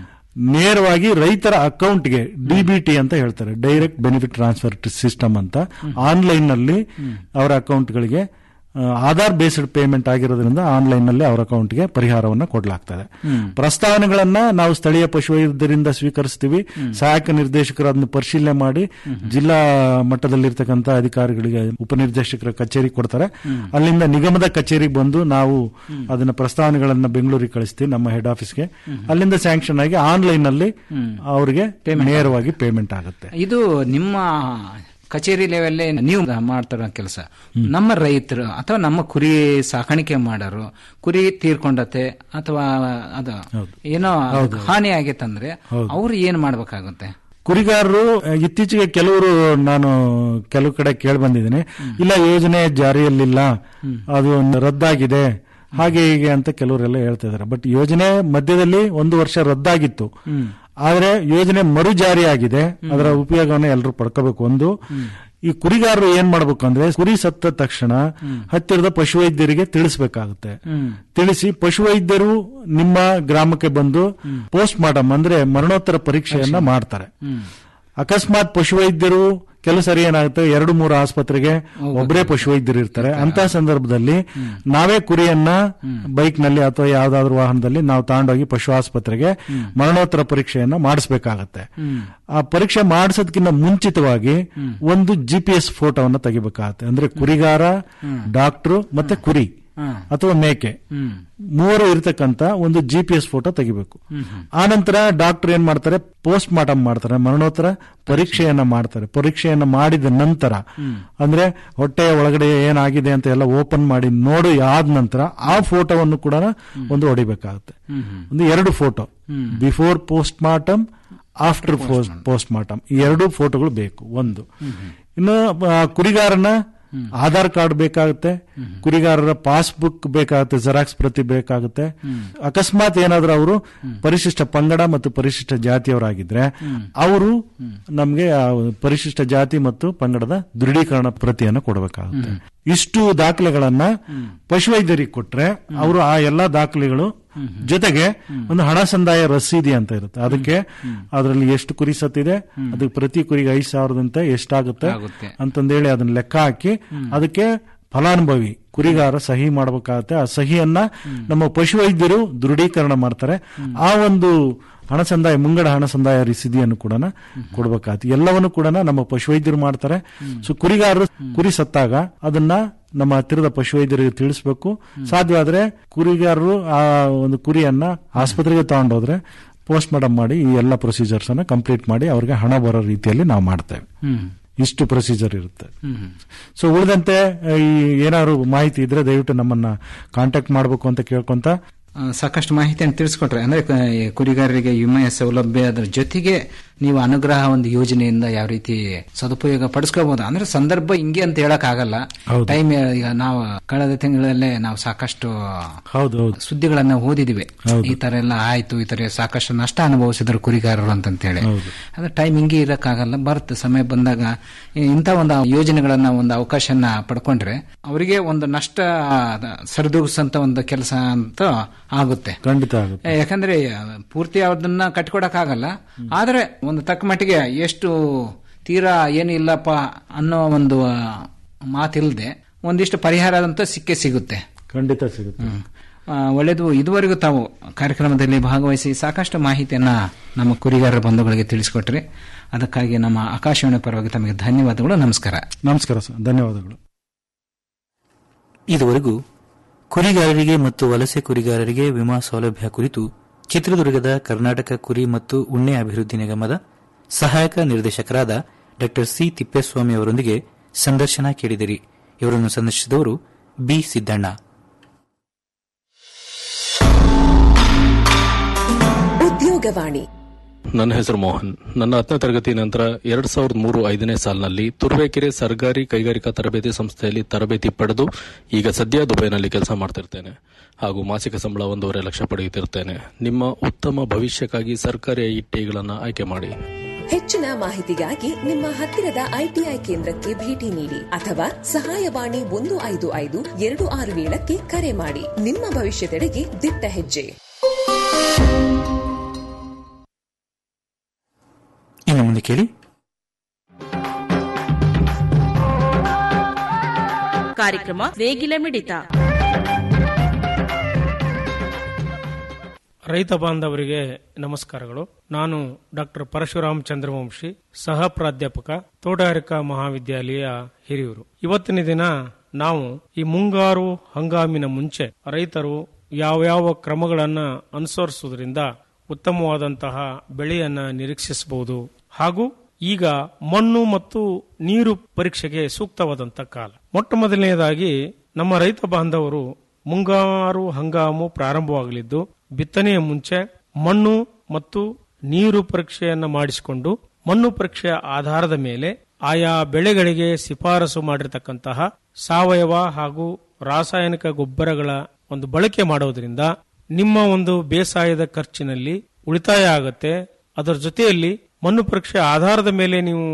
ನೇರವಾಗಿ ರೈತರ ಅಕೌಂಟ್ಗೆ ಡಿಬಿಟಿ ಅಂತ ಹೇಳ್ತಾರೆ ಡೈರೆಕ್ಟ್ ಬೆನಿಫಿಟ್ ಟ್ರಾನ್ಸ್ಫರ್ ಸಿಸ್ಟಮ್ ಅಂತ ಆನ್ಲೈನ್ ನಲ್ಲಿ ಅವರ ಅಕೌಂಟ್ಗಳಿಗೆ ಆ, ಆಧಾರ್ ಬೇಸ್ಡ್ ಪೇಮೆಂಟ್ ಆಗಿರೋದ್ರಿಂದ ಆನ್ಲೈನ್ ನಲ್ಲಿ ಅವರ ಅಕೌಂಟ್ಗೆ ಪರಿಹಾರವನ್ನ ಕೊಡಲಾಗ್ತದೆ ಪ್ರಸ್ತಾವನೆಗಳನ್ನ ನಾವು ಸ್ಥಳೀಯ ಪಶುವೈದ್ಯರಿಂದ ಸ್ವೀಕರಿಸ್ತೀವಿ ಸಹಾಯಕ ನಿರ್ದೇಶಕರು ಅದನ್ನು ಪರಿಶೀಲನೆ ಮಾಡಿ ಜಿಲ್ಲಾ ಮಟ್ಟದಲ್ಲಿರ್ತಕ್ಕಂಥ ಅಧಿಕಾರಿಗಳಿಗೆ ಉಪನಿರ್ದೇಶಕರ ಕಚೇರಿ ಕೊಡ್ತಾರೆ ಅಲ್ಲಿಂದ ನಿಗಮದ ಕಚೇರಿಗೆ ಬಂದು ನಾವು ಅದನ್ನ ಪ್ರಸ್ತಾವನೆಗಳನ್ನ ಬೆಂಗಳೂರಿಗೆ ಕಳಿಸ್ತೀವಿ ನಮ್ಮ ಹೆಡ್ ಆಫೀಸ್ಗೆ ಅಲ್ಲಿಂದ ಸ್ಯಾಂಕ್ಷನ್ ಆಗಿ ಆನ್ಲೈನ್ ನಲ್ಲಿ ಅವರಿಗೆ ನೇರವಾಗಿ ಪೇಮೆಂಟ್ ಆಗುತ್ತೆ ಇದು ನಿಮ್ಮ ಕಚೇರಿ ಲೆವೆಲ್ ನೀವು ಮಾಡ್ತಾರ ಕೆಲಸ ನಮ್ಮ ರೈತರು ಅಥವಾ ನಮ್ಮ ಕುರಿ ಸಾಕಾಣಿಕೆ ಮಾಡೋರು ಕುರಿ ತೀರ್ಕೊಂಡತೆ ಅಥವಾ ಅದು ಏನೋ ಅದಕ್ಕೆ ಹಾನಿ ಆಗೈತಂದ್ರೆ ಅವ್ರು ಏನ್ ಮಾಡ್ಬೇಕಾಗುತ್ತೆ ಕುರಿಗಾರರು ಅಹ್, ಇತ್ತೀಚೆಗೆ ಕೆಲವರು ನಾನು ಕೆಲವು ಕಡೆ ಕೇಳಿ ಬಂದಿದ್ದೀನಿ ಇಲ್ಲ ಯೋಜನೆ ಜಾರಿಯಲ್ಲಿಲ್ಲ ಅದು ರದ್ದಾಗಿದೆ ಹಾಗೆ ಹೀಗೆ ಅಂತ ಕೆಲವರೆಲ್ಲ ಹೇಳ್ತಾ ಇದಾರೆ ಬಟ್ ಯೋಜನೆ ಮಧ್ಯದಲ್ಲಿ ಒಂದು ವರ್ಷ ರದ್ದಾಗಿತ್ತು ಆದ್ರೆ ಯೋಜನೆ ಮರು ಜಾರಿಯಾಗಿದೆ ಅದರ ಉಪಯೋಗವನ್ನು ಎಲ್ಲರೂ ಪಡ್ಕೋಬೇಕು ಒಂದು ಈ ಕುರಿಗಾರರು ಏನ್ ಮಾಡ್ಬೇಕು ಅಂದ್ರೆ ಕುರಿ ಸತ್ತ ತಕ್ಷಣ ಹತ್ತಿರದ ಪಶುವೈದ್ಯರಿಗೆ ತಿಳಿಸಬೇಕಾಗುತ್ತೆ ತಿಳಿಸಿ ಪಶುವೈದ್ಯರು ನಿಮ್ಮ ಗ್ರಾಮಕ್ಕೆ ಬಂದು ಪೋಸ್ಟ್ ಮಾರ್ಟಮ್ ಅಂದ್ರೆ ಮರಣೋತ್ತರ ಪರೀಕ್ಷೆಯನ್ನ ಮಾಡ್ತಾರೆ ಅಕಸ್ಮಾತ್ ಪಶುವೈದ್ಯರು ಕೆಲವು ಸರಿ ಏನಾಗುತ್ತೆ ಎರಡು ಮೂರು ಆಸ್ಪತ್ರೆಗೆ ಒಬ್ಬರೇ ಪಶುವೈದ್ಯರು ಇರ್ತಾರೆ ಅಂತ ಸಂದರ್ಭದಲ್ಲಿ ನಾವೇ ಕುರಿಯನ್ನ ಬೈಕ್ ನಲ್ಲಿ ಅಥವಾ ಯಾವ್ದಾದ್ರು ವಾಹನದಲ್ಲಿ ನಾವು ತಗೊಂಡೋಗಿ ಪಶು ಆಸ್ಪತ್ರೆಗೆ ಮರಣೋತ್ತರ ಪರೀಕ್ಷೆಯನ್ನ ಮಾಡಿಸ್ಬೇಕಾಗತ್ತೆ ಆ ಪರೀಕ್ಷೆ ಮಾಡಿಸೋದಕ್ಕಿಂತ ಮುಂಚಿತವಾಗಿ ಒಂದು ಜಿ ಪಿ ಎಸ್ ಫೋಟೋವನ್ನ ತೆಗಿಬೇಕಾಗತ್ತೆ ಅಂದ್ರೆ ಕುರಿಗಾರ ಡಾಕ್ಟ್ರು ಮತ್ತೆ ಕುರಿ ಅಥವಾ ಮೇಕೆ ಮೂವರು ಇರತಕ್ಕಂತ ಒಂದು ಜಿ ಪಿ ಎಸ್ ಫೋಟೋ ತೆಗಿಬೇಕು ಆನಂತರ ಡಾಕ್ಟರ್ ಏನ್ ಮಾಡ್ತಾರೆ ಪೋಸ್ಟ್ ಮಾರ್ಟಮ್ ಮಾಡ್ತಾರೆ ಮರಣೋತ್ತರ ಪರೀಕ್ಷೆಯನ್ನ ಮಾಡ್ತಾರೆ ಪರೀಕ್ಷೆಯನ್ನ ಮಾಡಿದ ನಂತರ ಅಂದ್ರೆ ಹೊಟ್ಟೆಯ ಒಳಗಡೆ ಏನಾಗಿದೆ ಅಂತ ಎಲ್ಲ ಓಪನ್ ಮಾಡಿ ನೋಡಿ ಆದ ನಂತರ ಆ ಫೋಟೋವನ್ನು ಕೂಡ ಒಂದು ಹೊಡಿಬೇಕಾಗುತ್ತೆ ಒಂದು ಎರಡು photo before post mortem after post mortem ಈ ಎರಡು ಫೋಟೋಗಳು ಬೇಕು ಒಂದು ಇನ್ನು ಆ, ಕುರಿಗಾರನ ಆಧಾರ್ ಕಾರ್ಡ್ ಬೇಕಾಗುತ್ತೆ ಕುರಿಗಾರರ ಪಾಸ್ಬುಕ್ ಬೇಕಾಗುತ್ತೆ ಜೆರಾಕ್ಸ್ ಪ್ರತಿ ಬೇಕಾಗುತ್ತೆ ಅಕಸ್ಮಾತ್ ಏನಾದ್ರೂ ಅವರು ಪರಿಶಿಷ್ಟ ಪಂಗಡ ಮತ್ತು ಪರಿಶಿಷ್ಟ ಜಾತಿಯವರಾಗಿದ್ರೆ ಅವರು ನಮ್ಗೆ ಆ ಪರಿಶಿಷ್ಟ ಜಾತಿ ಮತ್ತು ಪಂಗಡದ ದೃಢೀಕರಣ ಪ್ರತಿಯನ್ನು ಕೊಡಬೇಕಾಗುತ್ತೆ ಇಷ್ಟು ದಾಖಲೆಗಳನ್ನ ಪಶುವೈದ್ಯರಿಗೆ ಕೊಟ್ರೆ ಅವರು ಆ ಎಲ್ಲಾ ದಾಖಲೆಗಳು ಜೊತೆಗೆ ಒಂದು ಹಣ ಸಂದಾಯ ರಸೀದಿ ಅಂತ ಇರುತ್ತೆ ಅದಕ್ಕೆ ಅದರಲ್ಲಿ ಎಷ್ಟು ಕುರಿ ಸತ್ತಿದೆ ಅದಕ್ಕೆ ಪ್ರತಿ ಕುರಿಗೆ ಐದು ಸಾವಿರದಂತ ಎಷ್ಟಾಗುತ್ತೆ ಅಂತಂದೇಳಿ ಅದನ್ನ ಲೆಕ್ಕ ಹಾಕಿ ಅದಕ್ಕೆ ಫಲಾನುಭವಿ ಕುರಿಗಾರ ಸಹಿ ಮಾಡಬೇಕಾಗತ್ತೆ ಆ ಸಹಿಯನ್ನ ನಮ್ಮ ಪಶುವೈದ್ಯರು ದೃಢೀಕರಣ ಮಾಡ್ತಾರೆ ಆ ಒಂದು ಹಣ ಸಂದಾಯ ಮುಂಗಡ ಹಣ ಸಂದಾಯ ರಸೀದಿಯನ್ನು ಕೂಡ ಕೊಡಬೇಕಾಗತ್ತೆ ಎಲ್ಲವನ್ನು ಕೂಡ ನಮ್ಮ ಪಶುವೈದ್ಯರು ಮಾಡ್ತಾರೆ ಸೊ ಕುರಿಗಾರರು ಕುರಿ ಸತ್ತಾಗ ಅದನ್ನ ನಮ್ಮ ಹತ್ತಿರದ ಪಶುವೈದ್ಯರಿಗೆ ತಿಳಿಸ್ಬೇಕು ಸಾಧ್ಯವಾದ್ರೆ ಕುರಿಗಾರರು ಆ ಒಂದು ಕುರಿಯನ್ನ ಆಸ್ಪತ್ರೆಗೆ ತಗೊಂಡೋದ್ರೆ ಪೋಸ್ಟ್ ಮಾರ್ಟಮ್ ಮಾಡಿ ಈ ಎಲ್ಲ ಪ್ರೊಸೀಜರ್ಸ್ ಅನ್ನ ಕಂಪ್ಲೀಟ್ ಮಾಡಿ ಅವ್ರಿಗೆ ಹಣ ಬರೋ ರೀತಿಯಲ್ಲಿ ನಾವು ಮಾಡ್ತೇವೆ ಇಷ್ಟು ಪ್ರೊಸೀಜರ್ ಇರುತ್ತೆ ಸೊ ಉಳಿದಂತೆ ಈ ಏನಾದ್ರು ಮಾಹಿತಿ ಇದ್ರೆ ದಯವಿಟ್ಟು ನಮ್ಮನ್ನ ಕಾಂಟ್ಯಾಕ್ಟ್ ಮಾಡಬೇಕು ಅಂತ ಕೇಳ್ಕೊಂತ ಆ, ಸಾಕಷ್ಟು ಮಾಹಿತಿಯನ್ನು ತಿಳಿಸ್ಕೊಟ್ರೆ ಅಂದ್ರೆ ಕ- ಈ ಕುರಿಗಾರರಿಗೆ ವಿಮೆಯ ಸೌಲಭ್ಯ ಅದರ ಜೊತೆಗೆ ನೀವು ಅನುಗ್ರಹ ಒಂದು ಯೋಜನೆಯಿಂದ ಯಾವ ರೀತಿ ಸದುಪಯೋಗ ಪಡಿಸ್ಕೋಬಹುದು ಅಂದ್ರೆ ಸಂದರ್ಭ ಹಿಂಗೆ ಅಂತ ಹೇಳಕ್ ಆಗಲ್ಲ ಟೈಮ್ ಈಗ ನಾವು ಕಳೆದ ತಿಂಗಳಲ್ಲೇ ನಾವು ಸಾಕಷ್ಟು ಹೌದು ಸುದ್ದಿಗಳನ್ನ ಓದಿದಿವಿ ಈ ತರ ಎಲ್ಲ ಆಯ್ತು ಈ ತರ ಸಾಕಷ್ಟು ನಷ್ಟ ಅನುಭವಿಸಿದ್ರು ಕುರಿಗಾರರು ಅಂತಂತೇಳಿ ಅಂದ್ರೆ ಟೈಮ್ ಹಿಂಗೆ ಇರಕ್ಕಾಗಲ್ಲ ಬರುತ್ತೆ ಸಮಯ ಬಂದಾಗ ಈ- ಇಂಥ ಒಂದು ಯೋಜನೆಗಳನ್ನ ಒಂದು ಅವಕಾಶನ ಪಡ್ಕೊಂಡ್ರೆ ಅವರಿಗೆ ಒಂದು ನಷ್ಟ ಸರಿದೂಗಿಸಂತ ಒಂದು ಕೆಲಸ ಅಂತ ಆಗುತ್ತೆ ಖಂಡಿತ ಆಗುತ್ತೆ ಯಾಕಂದ್ರೆ ಪೂರ್ತಿ ಅದನ್ನ ಕಟ್ಕೊಡಕ್ ಆಗಲ್ಲ ಆದ್ರೆ ಒಂದು ತಕ್ಕ ಮಟ್ಟಿಗೆ ಎಷ್ಟು ತೀರಾ ಏನು ಇಲ್ಲಪ್ಪ ಅನ್ನೋ ಒಂದು ಆ, ಮಾತಿಲ್ದೆ ಒಂದಿಷ್ಟು ಪರಿಹಾರ ಅಂತ ಸಿಕ್ಕೇ ಸಿಗುತ್ತೆ ಖಂಡಿತ ಸಿಗುತ್ತೆ ಆ, ಒಳ್ಳೆಯದು ಇದುವರೆಗೂ ತಾವು ಕಾರ್ಯಕ್ರಮದಲ್ಲಿ ಭಾಗವಹಿಸಿ ಸಾಕಷ್ಟು ಮಾಹಿತಿಯನ್ನ ನಮ್ಮ ಕುರಿಗಾರರ ಬಂಧುಗಳಿಗೆ ತಿಳಿಸಿಕೊಟ್ರಿ ಅದಕ್ಕಾಗಿ ನಮ್ಮ ಆಕಾಶವಾಣಿ ಪರವಾಗಿ ತಮಗೆ ಧನ್ಯವಾದಗಳು ನಮಸ್ಕಾರ ನಮಸ್ಕಾರ ಸರ್ ಧನ್ಯವಾದಗಳು ಇದುವರೆಗೂ ಕುರಿಗಾರರಿಗೆ ಮತ್ತು ವಲಸೆ ಕುರಿಗಾರರಿಗೆ ವಿಮಾ ಸೌಲಭ್ಯ ಕುರಿತು ಚಿತ್ರದುರ್ಗದ ಕರ್ನಾಟಕ ಕುರಿ ಮತ್ತು ಉಣ್ಣೆ ಅಭಿವೃದ್ಧಿ ನಿಗಮದ ಸಹಾಯಕ ನಿರ್ದೇಶಕರಾದ ಡಾ ಸಿ ತಿಪ್ಪೇಸ್ವಾಮಿ ಅವರೊಂದಿಗೆ ಸಂದರ್ಶನ ಕೇಳಿದಿರಿ ಇವರನ್ನು ಸಂದರ್ಶಿಸಿದವರು ಬಿ ಸಿದ್ದಣ್ಣ ಉದ್ಯೋಗವಾಣಿ ನನ್ನ ಹೆಸರು ಮೋಹನ್ ನನ್ನ ಹತ್ತನೇ ತರಗತಿ ನಂತರ ಎರಡ್ ಸಾವಿರದ ಮೂರು ಐದನೇ ಸಾಲಿನಲ್ಲಿ ತುರುವೇಕೆರೆ ಸರ್ಕಾರಿ ಕೈಗಾರಿಕಾ ತರಬೇತಿ ಸಂಸ್ಥೆಯಲ್ಲಿ ತರಬೇತಿ ಪಡೆದು ಈಗ ಸದ್ಯ ದುಬೈನಲ್ಲಿ ಕೆಲಸ ಮಾಡ್ತಿರ್ತೇನೆ ಹಾಗೂ ಮಾಸಿಕ ಸಂಬಳ ಒಂದೂವರೆ ಲಕ್ಷ ಪಡೆಯುತ್ತಿರ್ತೇನೆ ನಿಮ್ಮ ಉತ್ತಮ ಭವಿಷ್ಯಕ್ಕಾಗಿ ಸರ್ಕಾರಿ ಐಟಿಗಳನ್ನು ಆಯ್ಕೆ ಮಾಡಿ ಹೆಚ್ಚಿನ ಮಾಹಿತಿಗಾಗಿ ನಿಮ್ಮ ಹತ್ತಿರದ ಐಟಿಐ ಕೇಂದ್ರಕ್ಕೆ ಭೇಟಿ ನೀಡಿ ಅಥವಾ ಸಹಾಯವಾಣಿ ಒಂದು ಐದು ಐದು ಎರಡು ಆರು ಏಳಕ್ಕೆ ಕರೆ ಮಾಡಿ ನಿಮ್ಮ ಭವಿಷ್ಯದೆಡೆಗೆ ದಿಟ್ಟ ಹೆಜ್ಜೆ ಇನ್ನು ಮುಂದೆ ಕೇಳಿ ಕಾರ್ಯಕ್ರಮ ನೇಗಿಲ ಮಿಡಿತ ರೈತ ಬಾಂಧವರಿಗೆ ನಮಸ್ಕಾರಗಳು ನಾನು ಡಾಕ್ಟರ್ ಪರಶುರಾಮ್ ಚಂದ್ರವಂಶಿ ಸಹ ಪ್ರಾಧ್ಯಾಪಕ ತೋಟಗಾರಿಕಾ ಮಹಾವಿದ್ಯಾಲಯ ಹಿರಿಯೂರು ಇವತ್ತಿನ ದಿನ ನಾವು ಈ ಮುಂಗಾರು ಹಂಗಾಮಿನ ಮುಂಚೆ ರೈತರು ಯಾವ್ಯಾವ ಕ್ರಮಗಳನ್ನ ಅನುಸರಿಸುವುದರಿಂದ ಉತ್ತಮವಾದಂತಹ ಬೆಳೆಯನ್ನ ನಿರೀಕ್ಷಿಸಬಹುದು ಹಾಗೂ ಈಗ ಮಣ್ಣು ಮತ್ತು ನೀರು ಪರೀಕ್ಷೆಗೆ ಸೂಕ್ತವಾದಂತಹ ಕಾಲ ಮೊಟ್ಟ ಮೊದಲನೆಯದಾಗಿ ನಮ್ಮ ರೈತ ಬಾಂಧವರು ಮುಂಗಾರು ಹಂಗಾಮು ಪ್ರಾರಂಭವಾಗಲಿದ್ದು ಬಿತ್ತನೆಯ ಮುಂಚೆ ಮಣ್ಣು ಮತ್ತು ನೀರು ಪರೀಕ್ಷೆಯನ್ನ ಮಾಡಿಸಿಕೊಂಡು ಮಣ್ಣು ಪರೀಕ್ಷೆಯ ಆಧಾರದ ಮೇಲೆ ಆಯಾ ಬೆಳೆಗಳಿಗೆ ಶಿಫಾರಸು ಮಾಡಿರತಕ್ಕಂತಹ ಸಾವಯವ ಹಾಗೂ ರಾಸಾಯನಿಕ ಗೊಬ್ಬರಗಳ ಒಂದು ಬಳಕೆ ಮಾಡೋದ್ರಿಂದ ನಿಮ್ಮ ಒಂದು ಬೇಸಾಯದ ಖರ್ಚಿನಲ್ಲಿ ಉಳಿತಾಯ ಆಗತ್ತೆ ಅದರ ಜೊತೆಯಲ್ಲಿ ಮಣ್ಣು ಪರೀಕ್ಷೆ ಆಧಾರದ ಮೇಲೆ ನೀವು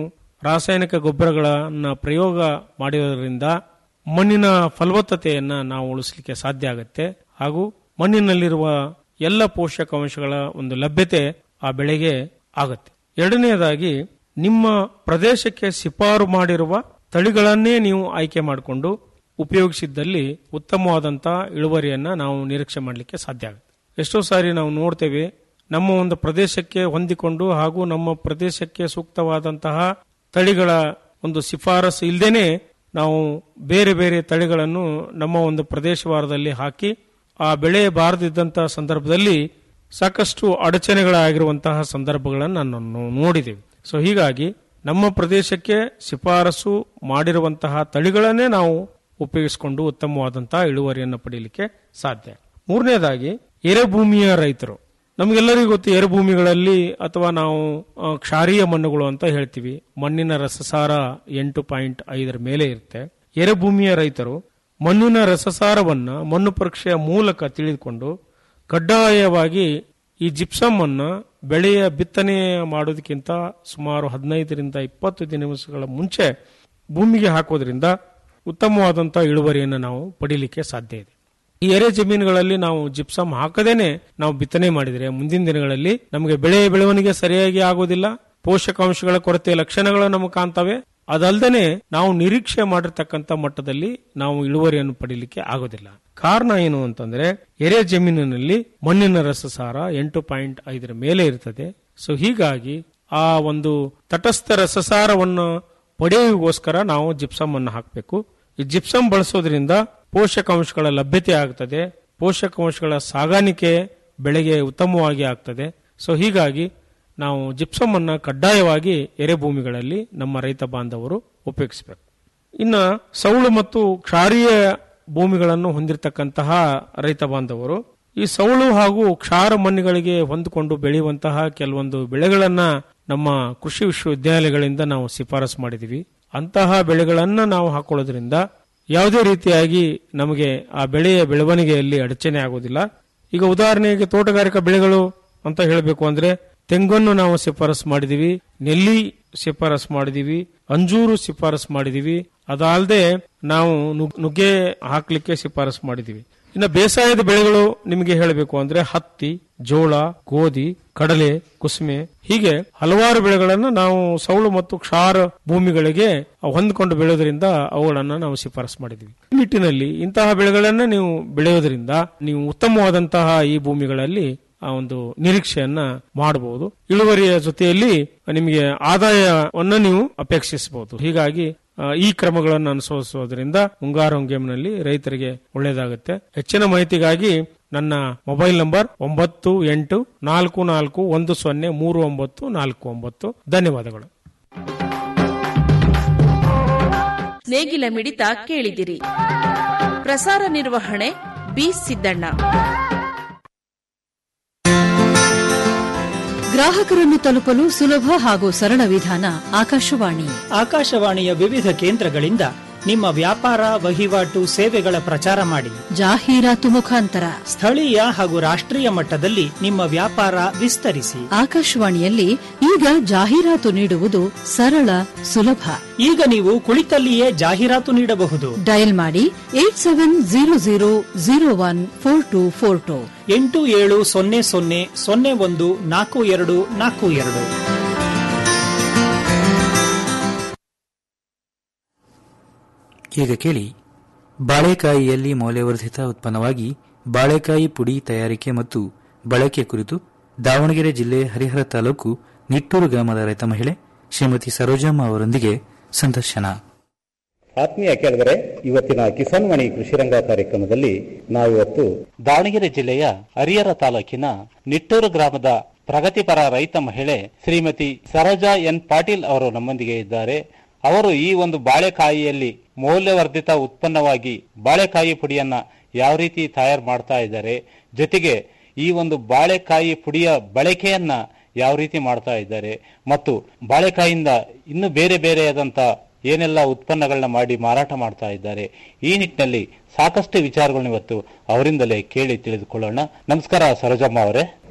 ರಾಸಾಯನಿಕ ಗೊಬ್ಬರಗಳನ್ನ ಪ್ರಯೋಗ ಮಾಡಿರೋದ್ರಿಂದ ಮಣ್ಣಿನ ಫಲವತ್ತತೆಯನ್ನ ನಾವು ಉಳಿಸಲಿಕ್ಕೆ ಸಾಧ್ಯ ಆಗುತ್ತೆ ಹಾಗೂ ಮಣ್ಣಿನಲ್ಲಿರುವ ಎಲ್ಲ ಪೋಷಕಾಂಶಗಳ ಒಂದು ಲಭ್ಯತೆ ಆ ಬೆಳೆಗೆ ಆಗುತ್ತೆ ಎರಡನೆಯದಾಗಿ ನಿಮ್ಮ ಪ್ರದೇಶಕ್ಕೆ ಶಿಫಾರು ಮಾಡಿರುವ ತಳಿಗಳನ್ನೇ ನೀವು ಆಯ್ಕೆ ಮಾಡಿಕೊಂಡು ಉಪಯೋಗಿಸಿದ್ದಲ್ಲಿ ಉತ್ತಮವಾದಂತಹ ಇಳುವರಿಯನ್ನ ನಾವು ನಿರೀಕ್ಷೆ ಮಾಡಲಿಕ್ಕೆ ಸಾಧ್ಯ ಆಗುತ್ತೆ ಎಷ್ಟೋ ಸಾರಿ ನಾವು ನೋಡ್ತೇವೆ ನಮ್ಮ ಒಂದು ಪ್ರದೇಶಕ್ಕೆ ಹೊಂದಿಕೊಂಡು ಹಾಗೂ ನಮ್ಮ ಪ್ರದೇಶಕ್ಕೆ ಸೂಕ್ತವಾದಂತಹ ತಳಿಗಳ ಒಂದು ಶಿಫಾರಸು ಇಲ್ಲದೇನೆ ನಾವು ಬೇರೆ ಬೇರೆ ತಳಿಗಳನ್ನು ನಮ್ಮ ಒಂದು ಪ್ರದೇಶವಾರದಲ್ಲಿ ಹಾಕಿ ಆ ಬೆಳೆ ಬಾರದಿದ್ದಂತಹ ಸಂದರ್ಭದಲ್ಲಿ ಸಾಕಷ್ಟು ಅಡಚಣೆಗಳಾಗಿರುವಂತಹ ಸಂದರ್ಭಗಳನ್ನು ನಾನು ನೋಡಿದ್ದೇವೆ ಸೊ ಹೀಗಾಗಿ ನಮ್ಮ ಪ್ರದೇಶಕ್ಕೆ ಶಿಫಾರಸು ಮಾಡಿರುವಂತಹ ತಳಿಗಳನ್ನೇ ನಾವು ಉಪಯೋಗಿಸಿಕೊಂಡು ಉತ್ತಮವಾದಂತಹ ಇಳುವರಿಯನ್ನು ಪಡೆಯಲಿಕ್ಕೆ ಸಾಧ್ಯ ಮೂರನೇದಾಗಿ ಎರೆಭೂಮಿಯ ರೈತರು ನಮಗೆಲ್ಲರಿಗೂ ಗೊತ್ತು ಎರೆಭೂಮಿಗಳಲ್ಲಿ ಅಥವಾ ನಾವು ಆ, ಕ್ಷಾರೀಯ ಮಣ್ಣುಗಳು ಅಂತ ಹೇಳ್ತೀವಿ ಮಣ್ಣಿನ ರಸಸಾರ ಎಂಟು ಪಾಯಿಂಟ್ ಐದರ ಮೇಲೆ ಇರುತ್ತೆ ಎರೆಭೂಮಿಯ ರೈತರು ಮಣ್ಣಿನ ರಸಸಾರವನ್ನ ಮಣ್ಣು ಪರೀಕ್ಷೆಯ ಮೂಲಕ ತಿಳಿದುಕೊಂಡು ಕಡ್ಡಾಯವಾಗಿ ಈ ಜಿಪ್ಸಮ್ ಅನ್ನ ಬೆಳೆಯ ಬಿತ್ತನೆ ಮಾಡೋದಕ್ಕಿಂತ ಸುಮಾರು ಹದಿನೈದರಿಂದ ಇಪ್ಪತ್ತು ದಿನಗಳ ಮುಂಚೆ ಭೂಮಿಗೆ ಹಾಕೋದ್ರಿಂದ ಉತ್ತಮವಾದಂತಹ ಇಳುವರಿಯನ್ನು ನಾವು ಪಡೀಲಿಕ್ಕೆ ಸಾಧ್ಯ ಇದೆ ಈ ಎರೆ ಜಮೀನುಗಳಲ್ಲಿ ನಾವು ಜಿಪ್ಸಮ್ ಹಾಕದೇನೆ ನಾವು ಬಿತ್ತನೆ ಮಾಡಿದರೆ ಮುಂದಿನ ದಿನಗಳಲ್ಲಿ ನಮಗೆ ಬೆಳೆ ಬೆಳವಣಿಗೆ ಸರಿಯಾಗಿ ಆಗೋದಿಲ್ಲ ಪೋಷಕಾಂಶಗಳ ಕೊರತೆ ಲಕ್ಷಣಗಳು ನಮಗೆ ಕಾಣ್ತವೆ ಅದಲ್ದೇನೆ ನಾವು ನಿರೀಕ್ಷೆ ಮಾಡಿರ್ತಕ್ಕಂಥ ಮಟ್ಟದಲ್ಲಿ ನಾವು ಇಳುವರಿಯನ್ನು ಪಡೀಲಿಕ್ಕೆ ಆಗೋದಿಲ್ಲ ಕಾರಣ ಏನು ಅಂತಂದ್ರೆ ಎರೆ ಜಮೀನಿನಲ್ಲಿ ಮಣ್ಣಿನ ರಸಸಾರ ಎಂಟು ಪಾಯಿಂಟ್ ಐದರ ಮೇಲೆ ಇರ್ತದೆ ಸೊ ಹೀಗಾಗಿ ಆ ಒಂದು ತಟಸ್ಥ ರಸಸಾರವನ್ನು ಪಡೆಯುವಗೋಸ್ಕರ ನಾವು ಜಿಪ್ಸಮ್ ಅನ್ನು ಹಾಕಬೇಕು ಈ ಜಿಪ್ಸಮ್ ಬಳಸೋದ್ರಿಂದ ಪೋಷಕಾಂಶಗಳ ಲಭ್ಯತೆ ಆಗ್ತದೆ ಪೋಷಕಾಂಶಗಳ ಸಾಗಾಣಿಕೆ ಬೆಳೆಗೆ ಉತ್ತಮವಾಗಿ ಆಗ್ತದೆ ಸೊ ಹೀಗಾಗಿ ನಾವು ಜಿಪ್ಸಮ್ ಅನ್ನ ಕಡ್ಡಾಯವಾಗಿ ಎರೆಭೂಮಿಗಳಲ್ಲಿ ನಮ್ಮ ರೈತ ಬಾಂಧವರು ಉಪಯೋಗಿಸಬೇಕು ಇನ್ನು ಸೌಳು ಮತ್ತು ಕ್ಷಾರೀಯ ಭೂಮಿಗಳನ್ನು ಹೊಂದಿರತಕ್ಕಂತಹ ರೈತ ಬಾಂಧವರು ಈ ಸೌಳು ಹಾಗೂ ಕ್ಷಾರ ಮಣ್ಣುಗಳಿಗೆ ಹೊಂದಿಕೊಂಡು ಬೆಳೆಯುವಂತಹ ಕೆಲವೊಂದು ಬೆಳೆಗಳನ್ನ ನಮ್ಮ ಕೃಷಿ ವಿಶ್ವವಿದ್ಯಾಲಯಗಳಿಂದ ನಾವು ಶಿಫಾರಸು ಮಾಡಿದೀವಿ ಅಂತಹ ಬೆಳೆಗಳನ್ನ ನಾವು ಹಾಕೊಳ್ಳೋದ್ರಿಂದ ಯಾವುದೇ ರೀತಿಯಾಗಿ ನಮಗೆ ಆ ಬೆಳೆಯ ಬೆಳವಣಿಗೆಯಲ್ಲಿ ಅಡಚಣೆ ಆಗುವುದಿಲ್ಲ ಈಗ ಉದಾಹರಣೆಗೆ ತೋಟಗಾರಿಕಾ ಬೆಳೆಗಳು ಅಂತ ಹೇಳಬೇಕು ಅಂದ್ರೆ ತೆಂಗನ್ನು ನಾವು ಶಿಫಾರಸು ಮಾಡಿದೀವಿ ನೆಲ್ಲಿ ಶಿಫಾರಸು ಮಾಡಿದೀವಿ ಅಂಜೂರು ಶಿಫಾರಸು ಮಾಡಿದೀವಿ ಅದಲ್ಲದೆ ನಾವು ನುಗ್- ನುಗ್ಗೆ ಹಾಕ್ಲಿಕ್ಕೆ ಶಿಫಾರಸು ಮಾಡಿದೀವಿ ಇನ್ನು ಬೇಸಾಯದ ಬೆಳೆಗಳು ನಿಮಗೆ ಹೇಳಬೇಕು ಅಂದ್ರೆ ಹತ್ತಿ ಜೋಳ ಗೋಧಿ ಕಡಲೆ ಕುಸುಮೆ ಹೀಗೆ ಹಲವಾರು ಬೆಳೆಗಳನ್ನು ನಾವು ಸೌಳು ಮತ್ತು ಕ್ಷಾರ ಭೂಮಿಗಳಿಗೆ ಹೊಂದಿಕೊಂಡು ಬೆಳೆಯೋದ್ರಿಂದ ಅವುಗಳನ್ನ ನಾವು ಶಿಫಾರಸು ಮಾಡಿದ್ವಿ ಈ ನಿಟ್ಟಿನಲ್ಲಿ ಇಂತಹ ಬೆಳೆಗಳನ್ನ ನೀವು ಬೆಳೆಯೋದ್ರಿಂದ ನೀವು ಉತ್ತಮವಾದಂತಹ ಈ ಭೂಮಿಗಳಲ್ಲಿ ಆ ಒಂದು ನಿರೀಕ್ಷೆಯನ್ನ ಮಾಡಬಹುದು ಇಳುವರಿಯ ಜೊತೆಯಲ್ಲಿ ನಿಮಗೆ ಆದಾಯವನ್ನ ನೀವು ಅಪೇಕ್ಷಿಸಬಹುದು ಹೀಗಾಗಿ ಆ, ಈ ಕ್ರಮಗಳನ್ನು ಅನುಸರಿಸೋದ್ರಿಂದ ಮುಂಗಾರು ಹಂಗೇಮಿನಲ್ಲಿ ರೈತರಿಗೆ ಒಳ್ಳೆಯದಾಗುತ್ತೆ ಹೆಚ್ಚಿನ ಮಾಹಿತಿಗಾಗಿ ನನ್ನ ಮೊಬೈಲ್ ನಂಬರ್ ಒಂಬತ್ತು ಎಂಟು ನಾಲ್ಕು ನಾಲ್ಕು ಒಂದು ಸೊನ್ನೆ ಮೂರು ಒಂಬತ್ತು ನಾಲ್ಕು ಒಂಬತ್ತು ಧನ್ಯವಾದಗಳು ನೇಗಿಲ ಮಿಡಿತ ಕೇಳಿದಿರಿ ಪ್ರಸಾರ ನಿರ್ವಹಣೆ ಬಿ ಸಿದ್ದಣ್ಣ ಗ್ರಾಹಕರನ್ನು ತಲುಪಲು ಸುಲಭ ಹಾಗೂ ಸರಳ ವಿಧಾನ ಆಕಾಶವಾಣಿ ಆಕಾಶವಾಣಿಯ ವಿವಿಧ ಕೇಂದ್ರಗಳಿಂದ ನಿಮ್ಮ ವ್ಯಾಪಾರ ವಹಿವಾಟು ಸೇವೆಗಳ ಪ್ರಚಾರ ಮಾಡಿ ಜಾಹೀರಾತು ಮುಖಾಂತರ ಸ್ಥಳೀಯ ಹಾಗೂ ರಾಷ್ಟ್ರೀಯ ಮಟ್ಟದಲ್ಲಿ ನಿಮ್ಮ ವ್ಯಾಪಾರ ವಿಸ್ತರಿಸಿ ಆಕಾಶವಾಣಿಯಲ್ಲಿ ಈಗ ಜಾಹೀರಾತು ನೀಡುವುದು ಸರಳ ಸುಲಭ ಈಗ ನೀವು ಕುಳಿತಲ್ಲಿಯೇ ಜಾಹೀರಾತು ನೀಡಬಹುದು ಡಯಲ್ ಮಾಡಿ eight seven zero zero zero one four two four two ಎಂಟು ಏಳು ಸೊನ್ನೆ ಸೊನ್ನೆ ಸೊನ್ನೆ ಒಂದು ನಾಲ್ಕು ಎರಡು ನಾಲ್ಕು ಎರಡು ಈಗ ಕೇಳಿ ಬಾಳೆಕಾಯಿಯಲ್ಲಿ ಮೌಲ್ಯವರ್ಧಿತ ಉತ್ಪನ್ನವಾಗಿ ಬಾಳೆಕಾಯಿ ಪುಡಿ ತಯಾರಿಕೆ ಮತ್ತು ಬಳಕೆ ಕುರಿತು ದಾವಣಗೆರೆ ಜಿಲ್ಲೆ ಹರಿಹರ ತಾಲೂಕು ನಿಟ್ಟೂರು ಗ್ರಾಮದ ರೈತ ಮಹಿಳೆ ಶ್ರೀಮತಿ ಸರೋಜಮ್ಮ ಅವರೊಂದಿಗೆ ಸಂದರ್ಶನ ಆತ್ಮೀಯ ಕೇಳಿದರೆ ಇವತ್ತಿನ ಕಿಸಾನ್ ವಾಣಿ ಕೃಷಿರಂಗ ಕಾರ್ಯಕ್ರಮದಲ್ಲಿ ನಾವಿವತ್ತು ದಾವಣಗೆರೆ ಜಿಲ್ಲೆಯ ಹರಿಹರ ತಾಲೂಕಿನ ನಿಟ್ಟೂರು ಗ್ರಾಮದ ಪ್ರಗತಿಪರ ರೈತ ಮಹಿಳೆ ಶ್ರೀಮತಿ ಸರೋಜಾ ಎನ್ ಪಾಟೀಲ್ ಅವರು ನಮ್ಮೊಂದಿಗೆ ಇದ್ದಾರೆ ಅವರು ಈ ಒಂದು ಬಾಳೆಕಾಯಿಯಲ್ಲಿ ಮೌಲ್ಯವರ್ಧಿತ ಉತ್ಪನ್ನವಾಗಿ ಬಾಳೆಕಾಯಿ ಪುಡಿಯನ್ನ ಯಾವ ರೀತಿ ತಯಾರು ಮಾಡ್ತಾ ಇದ್ದಾರೆ ಜೊತೆಗೆ ಈ ಒಂದು ಬಾಳೆಕಾಯಿ ಪುಡಿಯ ಬಳಕೆಯನ್ನ ಯಾವ ರೀತಿ ಮಾಡ್ತಾ ಇದ್ದಾರೆ ಮತ್ತು ಬಾಳೆಕಾಯಿಂದ ಇನ್ನು ಬೇರೆ ಬೇರೆಯಾದಂತ ಏನೆಲ್ಲ ಉತ್ಪನ್ನಗಳನ್ನ ಮಾಡಿ ಮಾರಾಟ ಮಾಡ್ತಾ ಇದ್ದಾರೆ ಈ ನಿಟ್ಟಿನಲ್ಲಿ ಸಾಕಷ್ಟು ವಿಚಾರಗಳನ್ನ ಇವತ್ತು ಅವರಿಂದಲೇ ಕೇಳಿ ತಿಳಿದುಕೊಳ್ಳೋಣ ನಮಸ್ಕಾರ ಸರೋಜಮ್ಮ ಅವರೇ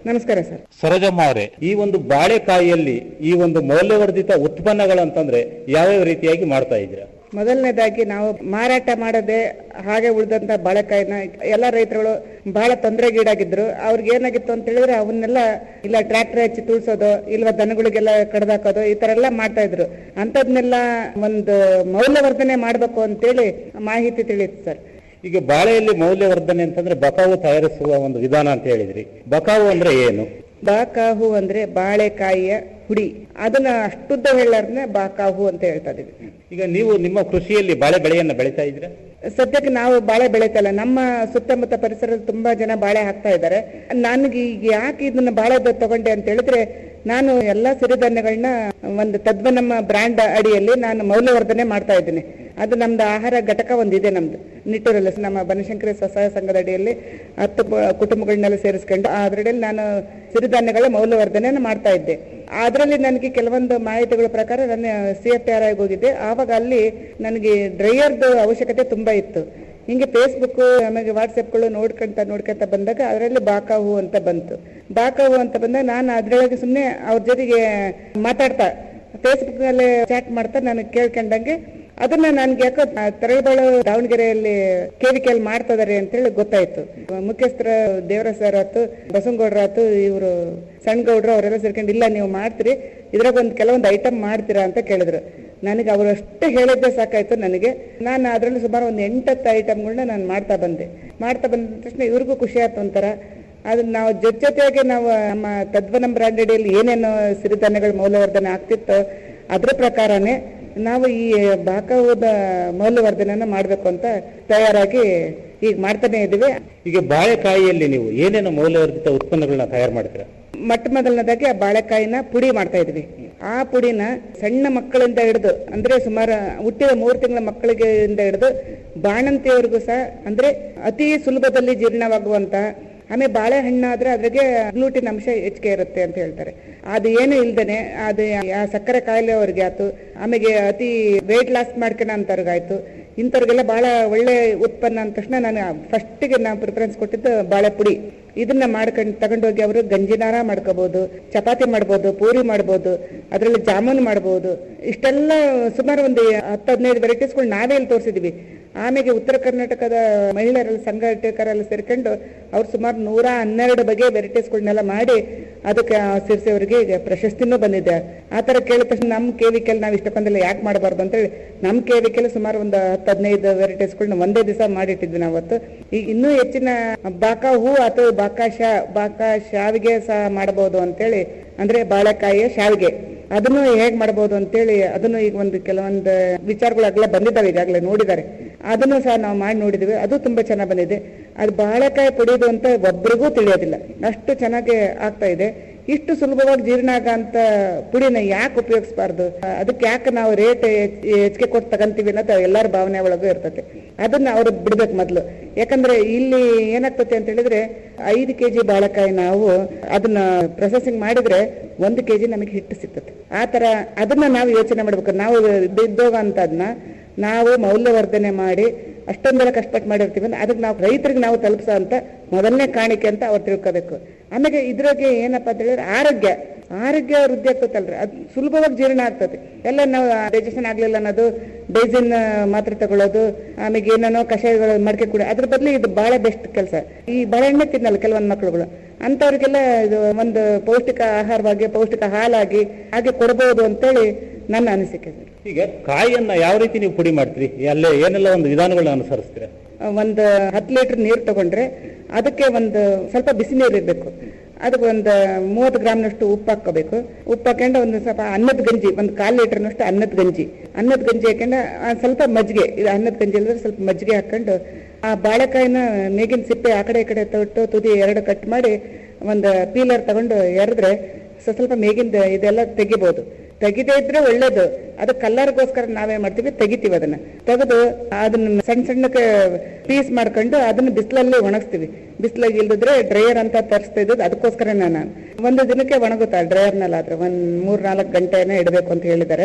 ನಮಸ್ಕಾರ ಸರ್ ಸರೋಜಮ್ಮ ಅವರೇ ಈ ಒಂದು ಬಾಳೆಕಾಯಿಯಲ್ಲಿ ಈ ಒಂದು ಮೌಲ್ಯವರ್ಧಿತ ಉತ್ಪನ್ನಗಳಂತಂದ್ರೆ ಯಾವ್ಯಾವ ರೀತಿಯಾಗಿ ಮಾಡ್ತಾ ಇದ್ದೀರಾ ಮೊದಲನೇದಾಗಿ ನಾವು ಮಾರಾಟ ಮಾಡದೆ ಹಾಗೆ ಉಳಿದಂತ ಬಾಳೆಕಾಯಿನ ಎಲ್ಲ ರೈತರುಗಳು ಬಹಳ ತೊಂದರೆಗೀಡಾಗಿದ್ರು ಅವ್ರಿಗೆ ಏನಾಗಿತ್ತು ಅಂತ ಹೇಳಿದ್ರೆ ಅವನ್ನೆಲ್ಲ ಇಲ್ಲ ಟ್ರ್ಯಾಕ್ಟರ್ ಹಚ್ಚಿ ತುಳ್ಸೋದು ಇಲ್ವಾ ದನಗಳಿಗೆಲ್ಲ ಕಡ್ದಾಕೋದು ಈ ತರ ಎಲ್ಲ ಮಾಡ್ತಾ ಇದ್ರು ಅಂತದ್ನೆಲ್ಲ ಒಂದು ಮೌಲ್ಯವರ್ಧನೆ ಮಾಡ್ಬೇಕು ಅಂತೇಳಿ ಮಾಹಿತಿ ತಿಳಿಯಿತು ಸರ್ ಈಗ ಬಾಳೆಯಲ್ಲಿ ಮೌಲ್ಯವರ್ಧನೆ ಅಂತಂದ್ರೆ ಬಕಾವು ತಯಾರಿಸುವ ಒಂದು ವಿಧಾನ ಅಂತ ಹೇಳಿದ್ರಿ ಬಕಾವು ಅಂದ್ರೆ ಏನು ಬಾಕಾಹು ಅಂದ್ರೆ ಬಾಳೆಕಾಯಿಯ ಹುಡಿ ಅದನ್ನ ಅಷ್ಟುದ್ದ ಹೇಳಾರ್ನೆ ಬಾಕಾಹು ಅಂತ ಹೇಳ್ತಾ ಇದೀವಿ ಈಗ ನೀವು ನಿಮ್ಮ ಕೃಷಿಯಲ್ಲಿ ಬಾಳೆ ಬೆಳೆಯನ್ನ ಬೆಳೀತಾ ಇದ್ದೀರಾ ಸದ್ಯಕ್ಕೆ ನಾವು ಬಾಳೆ ಬೆಳೀತಾ ಇಲ್ಲ ನಮ್ಮ ಸುತ್ತಮುತ್ತ ಪರಿಸರದಲ್ಲಿ ತುಂಬಾ ಜನ ಬಾಳೆ ಹಾಕ್ತಾ ಇದ್ದಾರೆ ನನಗೆ ಈಗ ಯಾಕೆ ಇದನ್ನ ಬಾಳೆ ಬ- ತಗೊಂಡೆ ಅಂತ ಹೇಳಿದ್ರೆ ನಾನು ಎಲ್ಲಾ ಸಿರಿಧಾನ್ಯಗಳನ್ನ ಒಂದು ತದ್ವ ನಮ್ಮ ಬ್ರ್ಯಾಂಡ್ ಅಡಿಯಲ್ಲಿ ನಾನು ಮೌಲ್ಯವರ್ಧನೆ ಮಾಡ್ತಾ ಇದ್ದೀನಿ ಅದು ನಮ್ದು ಆಹಾರ ಘಟಕ ಒಂದಿದೆ ನಮ್ದು ನಿಟ್ಟೂರಲ್ಲಿ ನಮ್ಮ ಬನಶಂಕರಿ ಸ್ವಸಹಾಯ ಸಂಘದ ಅಡಿಯಲ್ಲಿ ಹತ್ತು ಪ- ಕುಟುಂಬಗಳನ್ನೆಲ್ಲ ಸೇರಿಸ್ಕೊಂಡು ಅದರಡಿಯಲ್ಲಿ ನಾನು ಸಿರಿಧಾನ್ಯಗಳ ಮೌಲ್ಯವರ್ಧನೆಯನ್ನು ಮಾಡ್ತಾ ಇದ್ದೆ ಅದರಲ್ಲಿ ನನಗೆ ಕೆಲವೊಂದು ಮಾಹಿತಿಗಳ ಪ್ರಕಾರ ನಾನು ಸಿ ಎಫ್ ಆರ್ ಐಗೆ ಹೋಗಿದ್ದೆ ಆವಾಗ ಅಲ್ಲಿ ನನಗೆ ಡ್ರೈಯರ್ದು ಅವಶ್ಯಕತೆ ತುಂಬಾ ಇತ್ತು ಹಿಂಗೆ ಫೇಸ್ಬುಕ್ ಆಮೇಲೆ ವಾಟ್ಸಪ್ಗಳು ನೋಡ್ಕೊಂತ ನೋಡ್ಕೊಂತ ಬಂದಾಗ ಅದರಲ್ಲಿ ಬಾಕಾವು ಅಂತ ಬಂತು ಬಾಕಾವು ಅಂತ ಬಂದಾಗ ನಾನು ಅದ್ರೊಳಗೆ ಸುಮ್ಮನೆ ಅವ್ರ ಜೊತೆಗೆ ಮಾತಾಡ್ತಾ ಫೇಸ್ಬುಕ್ ನಲ್ಲಿ ಚಾಟ್ ಮಾಡ್ತಾ ನಾನು ಕೇಳ್ಕೊಂಡಂಗೆ ಅದನ್ನ ನನ್ಗೆ ಯಾಕೋ ತರಳಬಾಳು ದಾವಣಗೆರೆಯಲ್ಲಿ ಕೇವಿಕೆಯಲ್ಲಿ ಮಾಡ್ತಾ ಇದಾರೆ ಅಂತೇಳಿ ಗೊತ್ತಾಯ್ತು ಮುಖ್ಯಸ್ಥರ ದೇವರ ಸರ್ ಆತು ಬಸವನಗೌಡ್ರ ಆತು ಇವರು ಸಣ್ಣಗೌಡ್ರು ಅವರೆಲ್ಲ ಸೇರ್ಕೊಂಡು ಇಲ್ಲ ನೀವು ಮಾಡ್ತೀರಿ ಇದ್ರಾಗ ಒಂದು ಕೆಲವೊಂದು ಐಟಮ್ ಮಾಡ್ತೀರಾ ಅಂತ ಕೇಳಿದ್ರು ನನಗೆ ಅವರು ಅಷ್ಟೇ ಹೇಳಿದ್ದೆ ಸಾಕಾಯ್ತು ನನಗೆ ನಾನು ಅದರಲ್ಲಿ ಸುಮಾರು ಒಂದು ಎಂಟತ್ತು ಐಟಮ್ಗಳನ್ನ ನಾನು ಮಾಡ್ತಾ ಬಂದೆ ಮಾಡ್ತಾ ಬಂದ ತಕ್ಷಣ ಇವ್ರಿಗೂ ಖುಷಿ ಆಯ್ತು ಒಂಥರ ಅದನ್ನ ನಾವು ಜೊತೆ ಜೊತೆಗೆ ನಾವು ನಮ್ಮ ತದ್ವ ನಮ್ಮ ಬ್ರ್ಯಾಂಡ್ ಅಡಿಯಲ್ಲಿ ಏನೇನು ಸಿರಿಧಾನ್ಯಗಳ ಮೌಲ್ಯವರ್ಧನೆ ಆಗ್ತಿತ್ತೋ ಅದ್ರ ಪ್ರಕಾರನೇ ನಾವು ಈ ಬಾಕವದ ಮೌಲ್ಯವರ್ಧನೆಯನ್ನ ಮಾಡಬೇಕು ಅಂತ ತಯಾರಾಗಿ ಈಗ ಮಾಡ್ತಾನೆ ಇದ್ದೀವಿ ಈಗ ಬಾಳೆಕಾಯಿಯಲ್ಲಿ ನೀವು ಏನೇನು ಮೌಲ್ಯವರ್ಧಿತ ಉತ್ಪನ್ನಗಳನ್ನ ತಯಾರು ಮಾಡ್ತೀರಾ ಮೊಟ್ಟ ಮೊದಲನೇದಾಗಿ ಆ ಬಾಳೆಕಾಯಿನ ಪುಡಿ ಮಾಡ್ತಾ ಇದ್ವಿ ಆ ಪುಡಿನ ಸಣ್ಣ ಮಕ್ಕಳಿಂದ ಹಿಡಿದು ಅಂದ್ರೆ ಸುಮಾರು ಹುಟ್ಟಿದ ಮೂರು ತಿಂಗಳ ಮಕ್ಕಳಿಗೆ ಇಂದ ಹಿಡಿದು ಬಾಣಂತಿಯವರೆಗೂ ಸಹ ಅಂದ್ರೆ ಅತಿ ಸುಲಭದಲ್ಲಿ ಜೀರ್ಣವಾಗುವಂತ ಆಮೇಲೆ ಬಾಳೆಹಣ್ಣಾದ್ರೆ ಅದ್ರಾಗೆ ಗ್ಲೂಟಿನ್ ಅಂಶ ಹೆಚ್ಚಿಗೆ ಇರುತ್ತೆ ಅಂತ ಹೇಳ್ತಾರೆ ಅದು ಏನು ಇಲ್ದೇನೆ ಅದು ಯಾ- ಸಕ್ಕರೆ ಕಾಯಿಲೆ ಅವ್ರಿಗೆ ಆಯ್ತು ಆಮೇಲೆ ಅತಿ ವೇಟ್ ಲಾಸ್ ಮಾಡ್ಕೊಳ ಅಂತವ್ರಿಗಾಯ್ತು ಇಂಥವ್ರಿಗೆಲ್ಲ ಬಹಳ ಒಳ್ಳೆ ಉತ್ಪನ್ನ ಅಂದ ತಕ್ಷಣ ನಾನು ಫಸ್ಟಿಗೆ ನಾನು ಪ್ರಿಫರೆನ್ಸ್ ಕೊಟ್ಟಿದ್ದು ಬಾಳೆ ಪುಡಿ ಇದನ್ನ ಮಾಡ್ಕೊಂಡು ತಗೊಂಡೋಗಿ ಅವರು ಗಂಜಿನಾರ ಮಾಡ್ಕೋಬಹುದು ಚಪಾತಿ ಮಾಡ್ಬೋದು ಪೂರಿ ಮಾಡ್ಬೋದು ಅದರಲ್ಲಿ ಜಾಮೂನ್ ಮಾಡ್ಬೋದು ಇಷ್ಟೆಲ್ಲ ಸುಮಾರು ಒಂದು ಹತ್ತು ಹದಿನೈದು ವೆರೈಟೀಸ್ಗಳು ನಾವೇ ಇಲ್ಲಿ ತೋರಿಸಿದ್ವಿ ಆಮೇಲೆ ಉತ್ತರ ಕರ್ನಾಟಕದ ಮಹಿಳೆಯರೆಲ್ಲ ಸಂಘಟಕರೆಲ್ಲ ಸೇರ್ಕೊಂಡು ಅವ್ರು ಸುಮಾರು ನೂರ ಹನ್ನೆರಡು ಬಗೆಯ ವೆರೈಟೀಸ್ಗಳನ್ನೆಲ್ಲ ಮಾಡಿ ಅದಕ್ಕೆ ಸಿರ್ಸಿ ಅವರಿಗೆ ಈಗ ಪ್ರಶಸ್ತಿನೂ ಬಂದಿದೆ ಆ ತರ ಕೇಳಿದ ತಕ್ಷಣ ನಮ್ಮ ಕೇವಿಕೆಲ್ ನಾವು ಇಷ್ಟಕ್ಕೊಂದೆಲ್ಲ ಯಾಕೆ ಮಾಡಬಾರ್ದು ಅಂತೇಳಿ ನಮ್ಮ ಕೇವಿಕೆಲ್ ಸುಮಾರು ಒಂದು ಹತ್ತು ಹದಿನೈದು ವೆರೈಟೀಸ್ಗಳನ್ನ ಒಂದೇ ದಿವಸ ಮಾಡಿಟ್ಟಿದ್ವಿ ನಾವು ಅವತ್ತು ಈಗ ಇನ್ನೂ ಹೆಚ್ಚಿನ ಬಾಕಾ ಹೂ ಅಥವಾ ಬಾಕಾ ಶಾ ಬಾಕಾ ಶಾವಿಗೆ ಸಹ ಮಾಡಬಹುದು ಅಂತೇಳಿ ಅಂದ್ರೆ ಬಾಳೆಕಾಯಿಯ ಶಾವಿಗೆ ಅದನ್ನು ಹೇಗ್ ಮಾಡಬಹುದು ಅಂತೇಳಿ ಅದನ್ನು ಈಗ ಒಂದು ಕೆಲವೊಂದು ವಿಚಾರಗಳಾಗಲೇ ಬಂದಿದ್ದಾವೆ ಈಗಾಗಲೇ ನೋಡಿದ್ದಾರೆ ಅದನ್ನು ಸಹ ನಾವು ಮಾಡಿ ನೋಡಿದ್ವಿ ಅದು ತುಂಬಾ ಚೆನ್ನಾಗಿ ಬಂದಿದೆ ಅದು ಬಾಳೆಕಾಯಿ ಪುಡಿದು ಅಂತ ಒಬ್ರಿಗೂ ತಿಳಿಯೋದಿಲ್ಲ ಅಷ್ಟು ಚೆನ್ನಾಗಿ ಆಗ್ತಾ ಇದೆ ಇಷ್ಟು ಸುಲಭವಾಗಿ ಜೀರ್ಣ ಆಗಂತ ಪುಡಿನ ಯಾಕೆ ಉಪಯೋಗಿಸಬಾರ್ದು ಅದಕ್ಕೆ ಯಾಕೆ ನಾವು ರೇಟ್ ಹೆಚ್ಚಿಗೆ ಕೊಟ್ಟು ತಗಂತೀವಿ ಅನ್ನೋದು ಎಲ್ಲರ ಭಾವನೆ ಒಳಗೂ ಇರ್ತದೆ ಅದನ್ನ ಅವ್ರು ಬಿಡ್ಬೇಕು ಮೊದ್ಲು ಯಾಕಂದ್ರೆ ಇಲ್ಲಿ ಏನಾಗ್ತದೆ ಅಂತ ಹೇಳಿದ್ರೆ ಐದು ಕೆಜಿ ಬಾಳೆಕಾಯಿ ನಾವು ಅದನ್ನ ಪ್ರೊಸೆಸಿಂಗ್ ಮಾಡಿದ್ರೆ ಒಂದು ಕೆಜಿ ನಮಗೆ ಹಿಟ್ಟು ಸಿಗ್ತದೆ ಆ ತರ ಅದನ್ನ ನಾವು ಯೋಚನೆ ಮಾಡ್ಬೇಕು ನಾವು ಇದ್ದೋಗ ಅಂತ ಅದನ್ನ ನಾವು ಮೌಲ್ಯವರ್ಧನೆ ಮಾಡಿ ಅಷ್ಟೊಂದೆಲ್ಲ ಕಷ್ಟಪಟ್ಟು ಮಾಡಿರ್ತೀವಿ ಅಂದ್ರೆ ಅದಕ್ಕೆ ನಾವು ರೈತರಿಗೆ ನಾವು ತಲುಪಿಸೋ ಅಂತ ಮೊದಲನೇ ಕಾಣಿಕೆ ಅಂತ ಅವ್ರು ತಿಳ್ಕೋಬೇಕು ಆಮೇಲೆ ಇದ್ರಾಗೆ ಏನಪ್ಪಾ ಅಂತ ಹೇಳಿದ್ರೆ ಆರೋಗ್ಯ ಆರೋಗ್ಯ ವೃದ್ಧಿ ಆಗ್ತದಲ್ರಿ ಅದು ಸುಲಭವಾಗಿ ಜೀರ್ಣ ಆಗ್ತದೆ ಎಲ್ಲ ನಾವು ಡೈಜೆಷನ್ ಆಗ್ಲಿಲ್ಲ ಅನ್ನೋದು ಡೈಜಿನ್ ಮಾತ್ರೆ ತಗೊಳ್ಳೋದು ಆಮೇಲೆ ಏನೇನೋ ಕಷಾಯಗಳು ಮಡಿಕೆ ಕುಡಿ ಅದ್ರ ಬದಲು ಇದು ಬಹಳ ಬೆಸ್ಟ್ ಕೆಲಸ ಈ ಬಾಳೆಹಣ್ಣೆ ತಿನ್ನಲ್ಲ ಕೆಲವೊಂದು ಮಕ್ಕಳುಗಳು ಅಂತವ್ರಿಗೆಲ್ಲ ಇದು ಒಂದು ಪೌಷ್ಟಿಕ ಆಹಾರವಾಗಿ ಪೌಷ್ಟಿಕ ಹಾಲಾಗಿ ಹಾಗೆ ಕೊಡಬಹುದು ಅಂತೇಳಿ ನನ್ನ ಅನಿಸಿಕೆ ಸರ್ ಈಗ ಕಾಯಿಯನ್ನ ಯಾವ ರೀತಿ ನೀವು ಪುಡಿ ಮಾಡ್ತೀರಿ ಅಲ್ಲೇ ಏನೆಲ್ಲ ಒಂದು ವಿಧಾನಗಳನ್ನ ಅನುಸರಿಸ್ತೀರಾ ಒಂದು ಹತ್ತು ಲೀಟರ್ ನೀರು ತಗೊಂಡ್ರೆ ಅದಕ್ಕೆ ಒಂದು ಸ್ವಲ್ಪ ಬಿಸಿ ನೀರು ಇರಬೇಕು ಅದಕ್ಕೆ ಒಂದು ಮೂವತ್ತು ಗ್ರಾಮ್ನಷ್ಟು ಉಪ್ಪು ಹಾಕೋಬೇಕು ಉಪ್ಪು ಹಾಕೊಂಡು ಒಂದು ಸ್ವಲ್ಪ ಅನ್ನದ ಗಂಜಿ ಒಂದು ಕಾಲು ಲೀಟರ್ನಷ್ಟು ಅನ್ನದ ಗಂಜಿ ಅನ್ನದ ಗಂಜಿ ಹಾಕೊಂಡು ಆ ಸ್ವಲ್ಪ ಮಜ್ಜಿಗೆ ಇದು ಅನ್ನದ ಗಂಜಿ ಇಲ್ಲದ್ರೆ ಸ್ವಲ್ಪ ಮಜ್ಜಿಗೆ ಹಾಕೊಂಡು ಆ ಬಾಳೆಕಾಯಿನ ಮೇಗಿನ ಸಿಪ್ಪೆ ಆ ಕಡೆ ಈ ಕಡೆ ತೊಟ್ಟು ತುದಿ ಎರಡು ಕಟ್ ಮಾಡಿ ಒಂದು ಪೀಲರ್ ತಗೊಂಡು ಎರೆದ್ರೆ ಸ್ವಲ್ಪ ಸ್ವಲ್ಪ ಮೇಗಿಂದ ಇದೆಲ್ಲ ತೆಗಿಬಹುದು ತೆಗಿದೇ ಇದ್ರೆ ಒಳ್ಳೇದು ಅದು ಕಲ್ಲರ್ಗೋಸ್ಕರ ನಾವೇ ಮಾಡ್ತೀವಿ ತೆಗಿತೀವಿ ಅದನ್ನ ತೆಗೆದು ಅದನ್ನ ಸಣ್ಣ ಸಣ್ಣಕ್ಕೆ ಪೀಸ್ ಮಾಡ್ಕೊಂಡು ಅದನ್ನ ಬಿಸಿಲಲ್ಲಿ ಒಣಗಿಸ್ತೀವಿ ಬಿಸಿಲಾಗಿ ಇಲ್ದಿದ್ರೆ ಡ್ರೈಯರ್ ಅಂತ ತರಿಸ್ತಾ ಇದ್ದದ್ದು ಅದಕ್ಕೋಸ್ಕರ ನಾನು ಒಂದು ದಿನಕ್ಕೆ ಒಣಗುತ್ತಾ ಡ್ರೈಯರ್ನಲ್ಲಾದ್ರೆ ಒಂದ್ ಮೂರ್ ನಾಲ್ಕು ಗಂಟೆನೇ ಇಡಬೇಕು ಅಂತ ಹೇಳಿದ್ದಾರೆ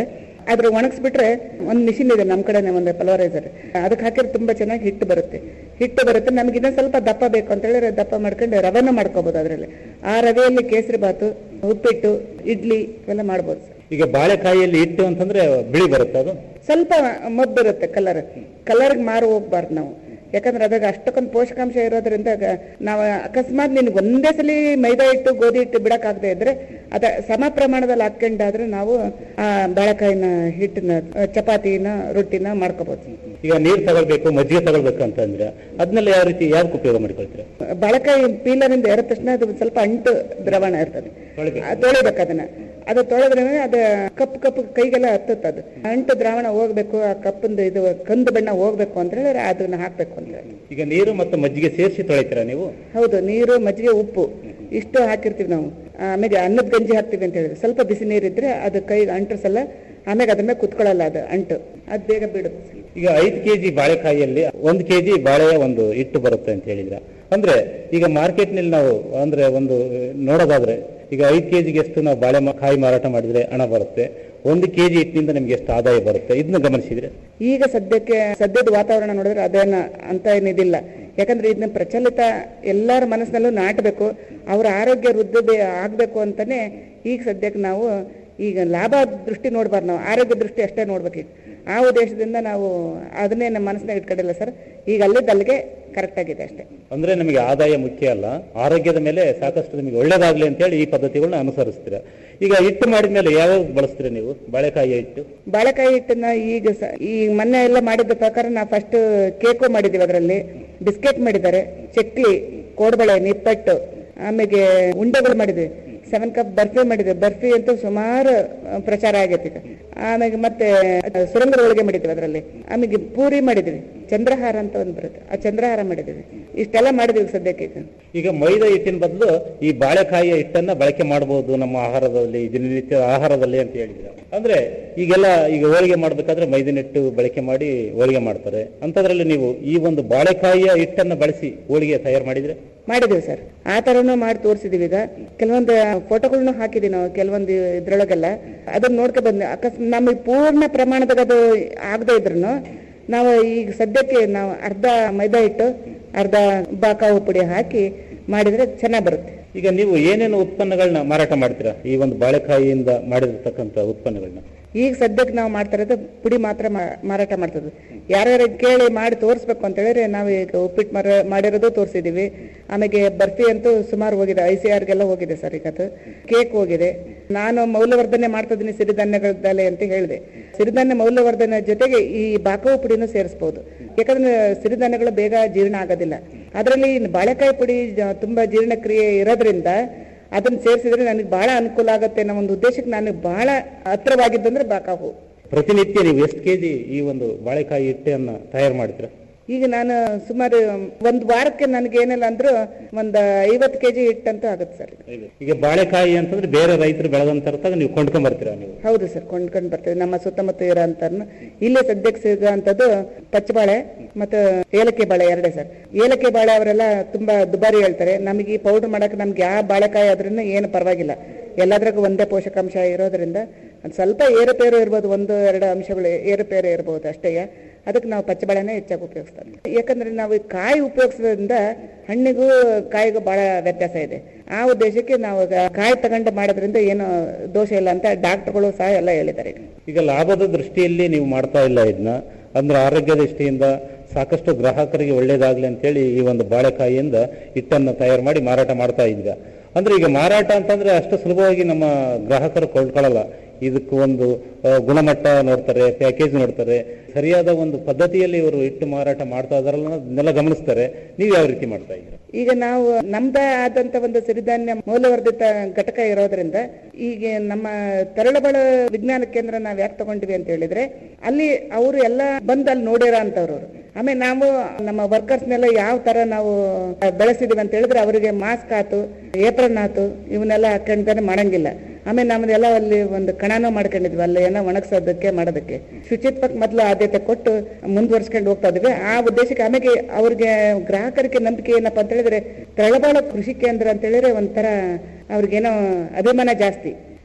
ಅದ್ರ ಒಣಗಿಸ್ಬಿಟ್ರೆ ಒಂದು ಮಿಷಿನ್ ಇದೆ ನಮ್ಮ ಕಡೆನೆ ಒಂದು ಪಲ್ವರೈಸರ್ ಅದಕ್ಕೆ ಹಾಕಿದ್ರೆ ತುಂಬಾ ಚೆನ್ನಾಗಿ ಹಿಟ್ಟು ಬರುತ್ತೆ ಹಿಟ್ಟು ಬರುತ್ತೆ ನಮ್ಗೆ ಇನ್ನೊಂದು ಸ್ವಲ್ಪ ದಪ್ಪ ಬೇಕು ಅಂತ ಹೇಳಿದ್ರೆ ದಪ್ಪ ಮಾಡ್ಕೊಂಡು ರವೆನೂ ಮಾಡ್ಕೋಬಹುದು ಅದರಲ್ಲಿ ಆ ರವೆಯಲ್ಲಿ ಕೇಸರಿ ಬಾತು ಉಪ್ಪಿಟ್ಟು ಇಡ್ಲಿ ಇವೆಲ್ಲ ಮಾಡ್ಬೋದು ಸರ್ ಈಗ ಬಾಳೆಕಾಯಿಯಲ್ಲಿ ಇಟ್ಟು ಅಂತಂದ್ರೆ ಬಿಳಿ ಬರುತ್ತೆ ಅದು ಸ್ವಲ್ಪ ಮಬ್ಬಿರುತ್ತೆ ಕಲರ್ ಕಲರ್ಗೆ ಮಾರು ಹೋಗ್ಬಾರ್ದು ನಾವು ಯಾಕಂದ್ರೆ ಅದಾಗ ಅಷ್ಟಕ್ಕೊಂದು ಪೋಷಕಾಂಶ ಇರೋದ್ರಿಂದ ಗ- ನಾವು ಅಕಸ್ಮಾತ್ ನಿನ್ಗೆ ಒಂದೇ ಸಲ ಮೈದಾ ಹಿಟ್ಟು ಗೋಧಿ ಹಿಟ್ಟು ಬಿಡಕ್ಕಾಗದೆ ಇದ್ರೆ ಅದ ಸಮ ಪ್ರಮಾಣದಲ್ಲಿ ಹಾಕೊಂಡಾದ್ರೆ ನಾವು ಆ ಬಾಳೆಕಾಯಿನ ಹಿಟ್ಟನ್ನ ಆ, ಚಪಾತಿನ ರೊಟ್ಟಿನ ಮಾಡ್ಕೋಬಹುದು ಈಗ ನೀರು ತಗೊಳ್ಬೇಕು ಮಜ್ಜಿಗೆ ತಗೊಳ್ಬೇಕು ಅಂತ ಅಂದ್ರೆ ಅದನ್ನೆಲ್ಲ ಯಾವ ರೀತಿ ಯಾವ್ದಕ್ಕೆ ಉಪಯೋಗ ಮಾಡ್ಕೊಳ್ತೀರಾ ಬಾಳೆಕಾಯಿ ಪೀಲರಿಂದ ಎರ ತಕ್ಷಣ ಅದು ಸ್ವಲ್ಪ ಅಂಟು ದ್ರವಣ ಇರ್ತದೆ ಆ, ತೊಳಿಬೇಕು ಅದನ್ನ ಅದು ತೊಳೆದ್ರೆ ಅದು ಕಪ್ಪು ಕಪ್ಪು ಕೈಗೆಲ್ಲ ಹತ್ತುತ್ತೆ ಅದು ಅಂಟು ದ್ರಾವಣ ಹೋಗ್ಬೇಕು ಆ ಕಪ್ಪಂದು ಇದು ಕಂದು ಬಣ್ಣ ಹೋಗ್ಬೇಕು ಅಂತ ಹೇಳಿದ್ರೆ ಅದನ್ನ ಹಾಕ್ಬೇಕು ಅಂತ ಹೇಳಿ ಈಗ ನೀರು ಮತ್ತು ಮಜ್ಜಿಗೆ ಸೇರಿಸಿ ತೊಳಿತೀರಾ ನೀವು ಹೌದು ನೀರು ಮಜ್ಜಿಗೆ ಉಪ್ಪು ಇಷ್ಟು ಹಾಕಿರ್ತೀವಿ ನಾವು ಆಮೇಲೆ ಅನ್ನದ ಗಂಜಿ ಹಾಕ್ತೀವಿ ಅಂತ ಹೇಳಿದ್ರೆ ಸ್ವಲ್ಪ ಬಿಸಿ ನೀರಿದ್ರೆ ಅದು ಕೈಗೆ ಅಂಟ್ರಸಲ್ಲ ಆಮೇಲೆ ಅದ್ರ ಮೇಲೆ ಕುತ್ಕೊಳ್ಳಲ್ಲ ಅದು ಅಂಟು ಅದು ಬೇಗ ಬಿಡುತ್ತೆ ಈಗ ಐದು ಕೆಜಿ ಬಾಳೆಕಾಯಿಯಲ್ಲಿ ಒಂದು ಕೆಜಿ ಬಾಳೆಯ ಒಂದು ಹಿಟ್ಟು ಬರುತ್ತೆ ಅಂತ ಹೇಳಿದ್ರ ಅಂದ್ರೆ ಈಗ ಮಾರ್ಕೆಟ್ ನಲ್ಲಿ ನಾವು ಅಂದ್ರೆ ಒಂದು ನೋಡೋದಾದ್ರೆ ಈಗ ಐದು ಕೆಜಿಗೆ ಎಷ್ಟು ನಾವು ಬಾಳೆ ಮ- ಕಾಯಿ ಮಾರಾಟ ಮಾಡಿದ್ರೆ ಹಣ ಬರುತ್ತೆ ಒಂದು ಕೆಜಿ ಹಿಟ್ಟಿನಿಂದ ನಿಮ್ಗೆ ಎಷ್ಟು ಆದಾಯ ಬರುತ್ತೆ ಇದನ್ನ ಗಮನಿಸಿದ್ರೆ ಈಗ ಸದ್ಯಕ್ಕೆ ಸದ್ಯದ ವಾತಾವರಣ ನೋಡಿದ್ರೆ ಅದೇನ ಅಂತ ಏನಿದಿಲ್ಲ ಯಾಕಂದ್ರೆ ಇದನ್ನ ಪ್ರಚಲಿತ ಎಲ್ಲರ ಮನಸ್ಸಿನಲ್ಲೂ ನಾಟಬೇಕು ಅವರ ಆರೋಗ್ಯ ವೃದ್ಧಿ ಆಗ್ಬೇಕು ಅಂತಾನೆ ಈಗ ಸದ್ಯಕ್ಕೆ ನಾವು ಈಗ ಲಾಭ ದೃಷ್ಟಿ ನೋಡ್ಬಾರ್ದು ನಾವು ಆರೋಗ್ಯ ದೃಷ್ಟಿ ಅಷ್ಟೇ ನೋಡ್ಬೇಕು ಈಗ ಆ ಉದ್ದೇಶದಿಂದ ನಾವು ಅದನ್ನೇ ನಮ್ಮ ಮನಸ್ಸಿನಾಗ ಇಟ್ಕೊಂಡಿಲ್ಲ ಸರ್ ಈಗ ಅಲ್ಲಿದ್ದ ಅಲ್ಲಿಗೆ ಕರೆಕ್ಟ್ ಆಗಿದೆ ಅಷ್ಟೇ ಅಂದ್ರೆ ನಮಗೆ ಆದಾಯ ಮುಖ್ಯ ಅಲ್ಲ ಆರೋಗ್ಯದ ಮೇಲೆ ಸಾಕಷ್ಟು ನಿಮಗೆ ಒಳ್ಳೇದಾಗ್ಲಿ ಅಂತ ಹೇಳಿ ಈ ಪದ್ಧತಿಗಳನ್ನ ಅನುಸರಿಸ್ತೀರಾ ಈಗ ಹಿಟ್ಟು ಮಾಡಿದ್ಮೇಲೆ ಯಾವ್ಯಾವ ಬಳಸ್ತೀರಾ ನೀವು ಬಾಳೆಕಾಯಿಯ ಹಿಟ್ಟು ಬಾಳೆಕಾಯಿ ಹಿಟ್ಟನ್ನ ಈಗ ಸ- ಈ ಮೊನ್ನೆ ಎಲ್ಲ ಮಾಡಿದ ಪ್ರಕಾರ ನಾವು ಫಸ್ಟ್ ಕೇಕು ಮಾಡಿದೀವಿ ಅದರಲ್ಲಿ ಬಿಸ್ಕೆಟ್ ಮಾಡಿದ್ದಾರೆ ಚಕ್ಲಿ ಕೋಡ್ಬಳೆ ನಿಪ್ಪಟ್ಟು ಆಮೇಲೆ ಉಂಡೆಗಳು ಮಾಡಿದ್ವಿ ಸೆವೆನ್ ಕಪ್ ಬರ್ಫಿ ಮಾಡಿದ್ವಿ ಬರ್ಫಿ ಅಂತೂ ಸುಮಾರು ಆ, ಪ್ರಚಾರ ಆಗೈತೆ ಈಗ ಆಮೇಲೆ ಮತ್ತೆ ಅದು ಸುರಂಗದ ಒಳಗೆ ಮಾಡಿದ್ವಿ ಅದರಲ್ಲಿ ಆಮೇಲೆ ಪೂರಿ ಮಾಡಿದ್ವಿ ಚಂದ್ರಹಾರ ಅಂತ ಒಂದು ಬರುತ್ತೆ ಆ ಚಂದ್ರಹಾರ ಮಾಡಿದ್ವಿ ಇಷ್ಟೆಲ್ಲ ಮಾಡಿದ್ವಿ ಸದ್ಯಕ್ಕೆ ಈಗ ಈಗ ಮೈದಾ ಹಿಟ್ಟಿನ ಬದಲು ಈ ಬಾಳೆಕಾಯಿಯ ಹಿಟ್ಟನ್ನ ಬಳಕೆ ಮಾಡಬಹುದು ನಮ್ಮ ಆಹಾರದಲ್ಲಿ ದಿನನಿತ್ಯ ಆಹಾರದಲ್ಲಿ ಅಂತ ಹೇಳಿದ್ರೆ ಅಂದ್ರೆ ಈಗೆಲ್ಲ ಈಗ ಹೋಳಿಗೆ ಮಾಡ್ಬೇಕಾದ್ರೆ ಮೈದಿನ ಹಿಟ್ಟು ಬಳಕೆ ಮಾಡಿ ಹೋಳಿಗೆ ಮಾಡ್ತಾರೆ ಅಂತದ್ರಲ್ಲಿ ನೀವು ಈ ಒಂದು ಬಾಳೆಕಾಯಿಯ ಹಿಟ್ಟನ್ನ ಬಳಸಿ ಹೋಳಿಗೆ ತಯಾರು ಮಾಡಿದ್ರೆ ಮಾಡಿದೀವಿ ಸರ್ ಆ ತರನು ಮಾಡಿ ತೋರಿಸಿದೀವಿ ಈಗ ಕೆಲವೊಂದು ಫೋಟೋಗಳನ್ನು ಹಾಕಿದೀವಿ ನಾವು ಕೆಲವೊಂದು ಇದ್ರೊಳಗೆಲ್ಲ ಅದನ್ನ ನೋಡ್ಕೊ ಬಂದ್ವಿ ಅಕಸ್ಮಾತ್ ನಮಗೆ ಪೂರ್ಣ ಪ್ರಮಾಣದಾಗ ಅದು ಆಗದೆ ಇದ್ರು ನಾವು ಈಗ ಸದ್ಯಕ್ಕೆ ನಾವು ಅರ್ಧ ಮೈದಾ ಹಿಟ್ಟು ಅರ್ಧ ಬಾಕಾವು ಪುಡಿ ಹಾಕಿ ಮಾಡಿದ್ರೆ ಚೆನ್ನಾಗಿ ಬರುತ್ತೆ ಈಗ ನೀವು ಏನೇನು ಉತ್ಪನ್ನಗಳನ್ನ ಮಾರಾಟ ಮಾಡ್ತೀರಾ ಈ ಒಂದು ಬಾಳೆಕಾಯಿಯಿಂದ ಮಾಡಿರ್ತಕ್ಕಂಥ ಉತ್ಪನ್ನಗಳನ್ನ ಈಗ ಸದ್ಯಕ್ಕೆ ನಾವು ಮಾಡ್ತಾ ಇರೋದು ಪುಡಿ ಮಾತ್ರ ಮಾ- ಮಾರಾಟ ಮಾಡ್ತದ್ದು ಯಾರ್ಯಾರು ಕೇಳಿ ಮಾಡಿ ತೋರಿಸ್ಬೇಕು ಅಂತ ಹೇಳಿದ್ರೆ ನಾವು ಈಗ ಉಪ್ಪಿಟ್ಟು ಮರ ಮಾಡಿರೋದು ತೋರಿಸಿದೀವಿ ಆಮೇಲೆ ಬರ್ಫಿ ಅಂತೂ ಸುಮಾರು ಹೋಗಿದೆ ಐ ಸಿ ಆರ್ಗೆಲ್ಲ ಹೋಗಿದೆ ಸರ್ ಈಗ ಅದು ಕೇಕ್ ಹೋಗಿದೆ ನಾನು ಮೌಲ್ಯವರ್ಧನೆ ಮಾಡ್ತಿದ್ದೀನಿ ಸಿರಿಧಾನ್ಯಗಳದ್ದಲೆ ಅಂತ ಹೇಳಿದೆ ಸಿರಿಧಾನ್ಯ ಮೌಲ್ಯವರ್ಧನೆ ಜೊತೆಗೆ ಈ ಬಾಕವು ಪುಡಿನೂ ಸೇರಿಸಬಹುದು ಯಾಕಂದ್ರೆ ಸಿರಿಧಾನ್ಯಗಳು ಬೇಗ ಜೀರ್ಣ ಆಗೋದಿಲ್ಲ ಅದರಲ್ಲಿ ಬಾಳೆಕಾಯಿ ಪುಡಿ ಜ- ತುಂಬಾ ಜೀರ್ಣಕ್ರಿಯೆ ಇರೋದ್ರಿಂದ ಅದನ್ನ ಸೇರಿಸಿದ್ರೆ ನನಗೆ ಬಹಳ ಅನುಕೂಲ ಆಗುತ್ತೆ ಅನ್ನೋ ಒಂದು ಉದ್ದೇಶಕ್ಕೆ ನಾನು ಬಹಳ ಹತ್ರವಾಗಿದ್ದಂದ್ರೆ ಬಾಕಾವು ಪ್ರತಿನಿತ್ಯ ನೀವು ಎಷ್ಟು ಕೆಜಿ ಈ ಒಂದು ಬಾಳೆಕಾಯಿ ಹಿಟ್ಟನ್ನ ತಯಾರು ಮಾಡ್ತೀರಾ ಈಗ ನಾನು ಸುಮಾರು ಒಂದು ವಾರಕ್ಕೆ ನನಗೆ ಏನಿಲ್ಲ ಅಂದ್ರೂ ಒಂದು ಐವತ್ತು ಕೆಜಿ ಹಿಟ್ಟಂತೂ ಆಗುತ್ತೆ ಸರ್ ಈಗ ಬಾಳೆಕಾಯಿ ಅಂತಂದ್ರೆ ಬೇರೆ ರೈತರು ಬೆಳೆದಂತ ನೀವು ಕೊಂಡ್ಕೊಂಡ್ ಬರ್ತೀರಾ ನೀವು ಹೌದು ಸರ್ ಕೊಂಡ್ಕೊಂಡು ಬರ್ತೇವೆ ನಮ್ಮ ಸುತ್ತಮುತ್ತ ಇರೋ ಅಂತ ಇಲ್ಲೇ ಸದ್ಯಕ್ಕೆ ಸಿಗುವಂತದ್ದು ಪಚ್ಚಬಾಳೆ ಮತ್ತು ಏಲಕ್ಕಿ ಬಾಳೆ ಎರಡೇ ಸರ್ ಏಲಕ್ಕಿ ಬಾಳೆ ಅವರೆಲ್ಲ ತುಂಬಾ ದುಬಾರಿ ಹೇಳ್ತಾರೆ ನಮಗೆ ಈ ಪೌಡರ್ ಮಾಡಕ್ಕೆ ನಮ್ಗೆ ಯಾವ ಬಾಳೆಕಾಯಿ ಆದ್ರೂ ಏನು ಪರವಾಗಿಲ್ಲ ಎಲ್ಲದ್ರಾಗೂ ಒಂದೇ ಪೋಷಕಾಂಶ ಇರೋದ್ರಿಂದ ಅದು ಸ್ವಲ್ಪ ಏರುಪೇರು ಇರ್ಬೋದು ಒಂದು ಎರಡು ಅಂಶಗಳು ಏರುಪೇರು ಇರ್ಬೋದು ಅಷ್ಟೇ ಅದಕ್ಕೆ ನಾವು ಪಚ್ಚಬಾಳೆನೇ ಹೆಚ್ಚಾಗಿ ಉಪಯೋಗಿಸ್ತಾರೆ ಯಾಕಂದ್ರೆ ನಾವು ಈ ಕಾಯಿ ಉಪಯೋಗಿಸೋದ್ರಿಂದ ಹಣ್ಣಿಗೂ ಕಾಯಿಗೂ ಬಹಳ ವ್ಯತ್ಯಾಸ ಇದೆ ಆ ಉದ್ದೇಶಕ್ಕೆ ನಾವು ಈಗ ಕಾಯಿ ತಗೊಂಡು ಮಾಡೋದ್ರಿಂದ ಏನು ದೋಷ ಇಲ್ಲ ಅಂತ ಡಾಕ್ಟರ್ಗಳು ಸಹ ಎಲ್ಲ ಹೇಳಿದ್ದಾರೆ ಈಗ ಲಾಭದ ದೃಷ್ಟಿಯಲ್ಲಿ ನೀವು ಮಾಡ್ತಾ ಇಲ್ಲ ಇದನ್ನ ಅಂದ್ರೆ ಆರೋಗ್ಯ ದೃಷ್ಟಿಯಿಂದ ಸಾಕಷ್ಟು ಗ್ರಾಹಕರಿಗೆ ಒಳ್ಳೇದಾಗ್ಲಿ ಅಂತೇಳಿ ಈ ಒಂದು ಬಾಳೆಕಾಯಿಯಿಂದ ಹಿಟ್ಟನ್ನು ತಯಾರು ಮಾಡಿ ಮಾರಾಟ ಮಾಡ್ತಾ ಇದ್ದೀರಾ ಅಂದ್ರೆ ಈಗ ಮಾರಾಟ ಅಂತಂದ್ರೆ ಅಷ್ಟು ಸುಲಭವಾಗಿ ನಮ್ಮ ಗ್ರಾಹಕರು ಕೊಂಡ್ಕೊಳ್ಳಲ್ಲ ಇದಕ್ಕೆ ಒಂದು ಆ, ಗುಣಮಟ್ಟ ನೋಡ್ತಾರೆ ಪ್ಯಾಕೇಜ್ ನೋಡ್ತಾರೆ ಸರಿಯಾದ ಒಂದು ಪದ್ಧತಿಯಲ್ಲಿ ಇವರು ಹಿಟ್ಟು ಮಾರಾಟ ಮಾಡ್ತಾ ಇದಾರಲ್ಲ ಅದನ್ನೆಲ್ಲ ಗಮನಿಸ್ತಾರೆ ನೀವು ಯಾವ ರೀತಿ ಮಾಡ್ತಾ ಇದ್ದೀರಾ ಈಗ ನಾವು ನಮ್ದೇ ಆದಂತ ಒಂದು ಸಿರಿಧಾನ್ಯ ಮೌಲ್ಯವರ್ಧಿತ ಘಟಕ ಇರೋದ್ರಿಂದ ಈಗ ನಮ್ಮ ತರಳಬಳ ವಿಜ್ಞಾನ ಕೇಂದ್ರ ನಾವ್ ಯಾಕೆ ತಗೊಂಡಿವಿ ಅಂತ ಹೇಳಿದ್ರೆ ಅಲ್ಲಿ ಅವರು ಎಲ್ಲ ಬಂದು ಅಲ್ಲಿ ನೋಡಿರೋ ಅಂತವ್ರು ಅವ್ರು. ಆಮೇಲೆ ನಾವು ನಮ್ಮ ವರ್ಕರ್ಸ್ನೆಲ್ಲ ಯಾವ ತರ ನಾವು ಬೆಳೆಸಿದೀವಿ ಅಂತ ಹೇಳಿದ್ರೆ ಅವರಿಗೆ ಮಾಸ್ಕ್ ಆತು ಏಪ್ರನ್ ಆತು ಇವನ್ನೆಲ್ಲ ಹಾಕೊಂಡ್ರೆ ಮಾಡಂಗಿಲ್ಲ ಆಮೇಲೆ ನಮ್ದೆಲ್ಲ ಅಲ್ಲಿ ಒಂದು ಕಣನೂ ಮಾಡ್ಕೊಂಡಿದ್ವಿ ಅಲ್ಲಿ ಏನೋ ಒಣಗ್ಸೋದಕ್ಕೆ ಮಾಡೋದಕ್ಕೆ ಶುಚಿತ್ವಕ್ಕೆ ಮೊದಲು ಆದ್ಯತೆ ಕೊಟ್ಟು ಮುಂದುವರ್ಸ್ಕೊಂಡು ಹೋಗ್ತಾ ಇದ್ವಿ ಆ ಉದ್ದೇಶಕ್ಕೆ ಆಮೇಲೆ ಅವ್ರಿಗೆ ಗ್ರಾಹಕರಿಗೆ ನಂಬಿಕೆ ಏನಪ್ಪಾ ಅಂತ ಹೇಳಿದ್ರೆ ತಳಬಾಳ ಕೃಷಿ ಕೇಂದ್ರ ಅಂತ ಹೇಳಿದ್ರೆ ಒಂಥರ ಅವ್ರಿಗೇನೋ ಅಭಿಮಾನ ಜಾಸ್ತಿ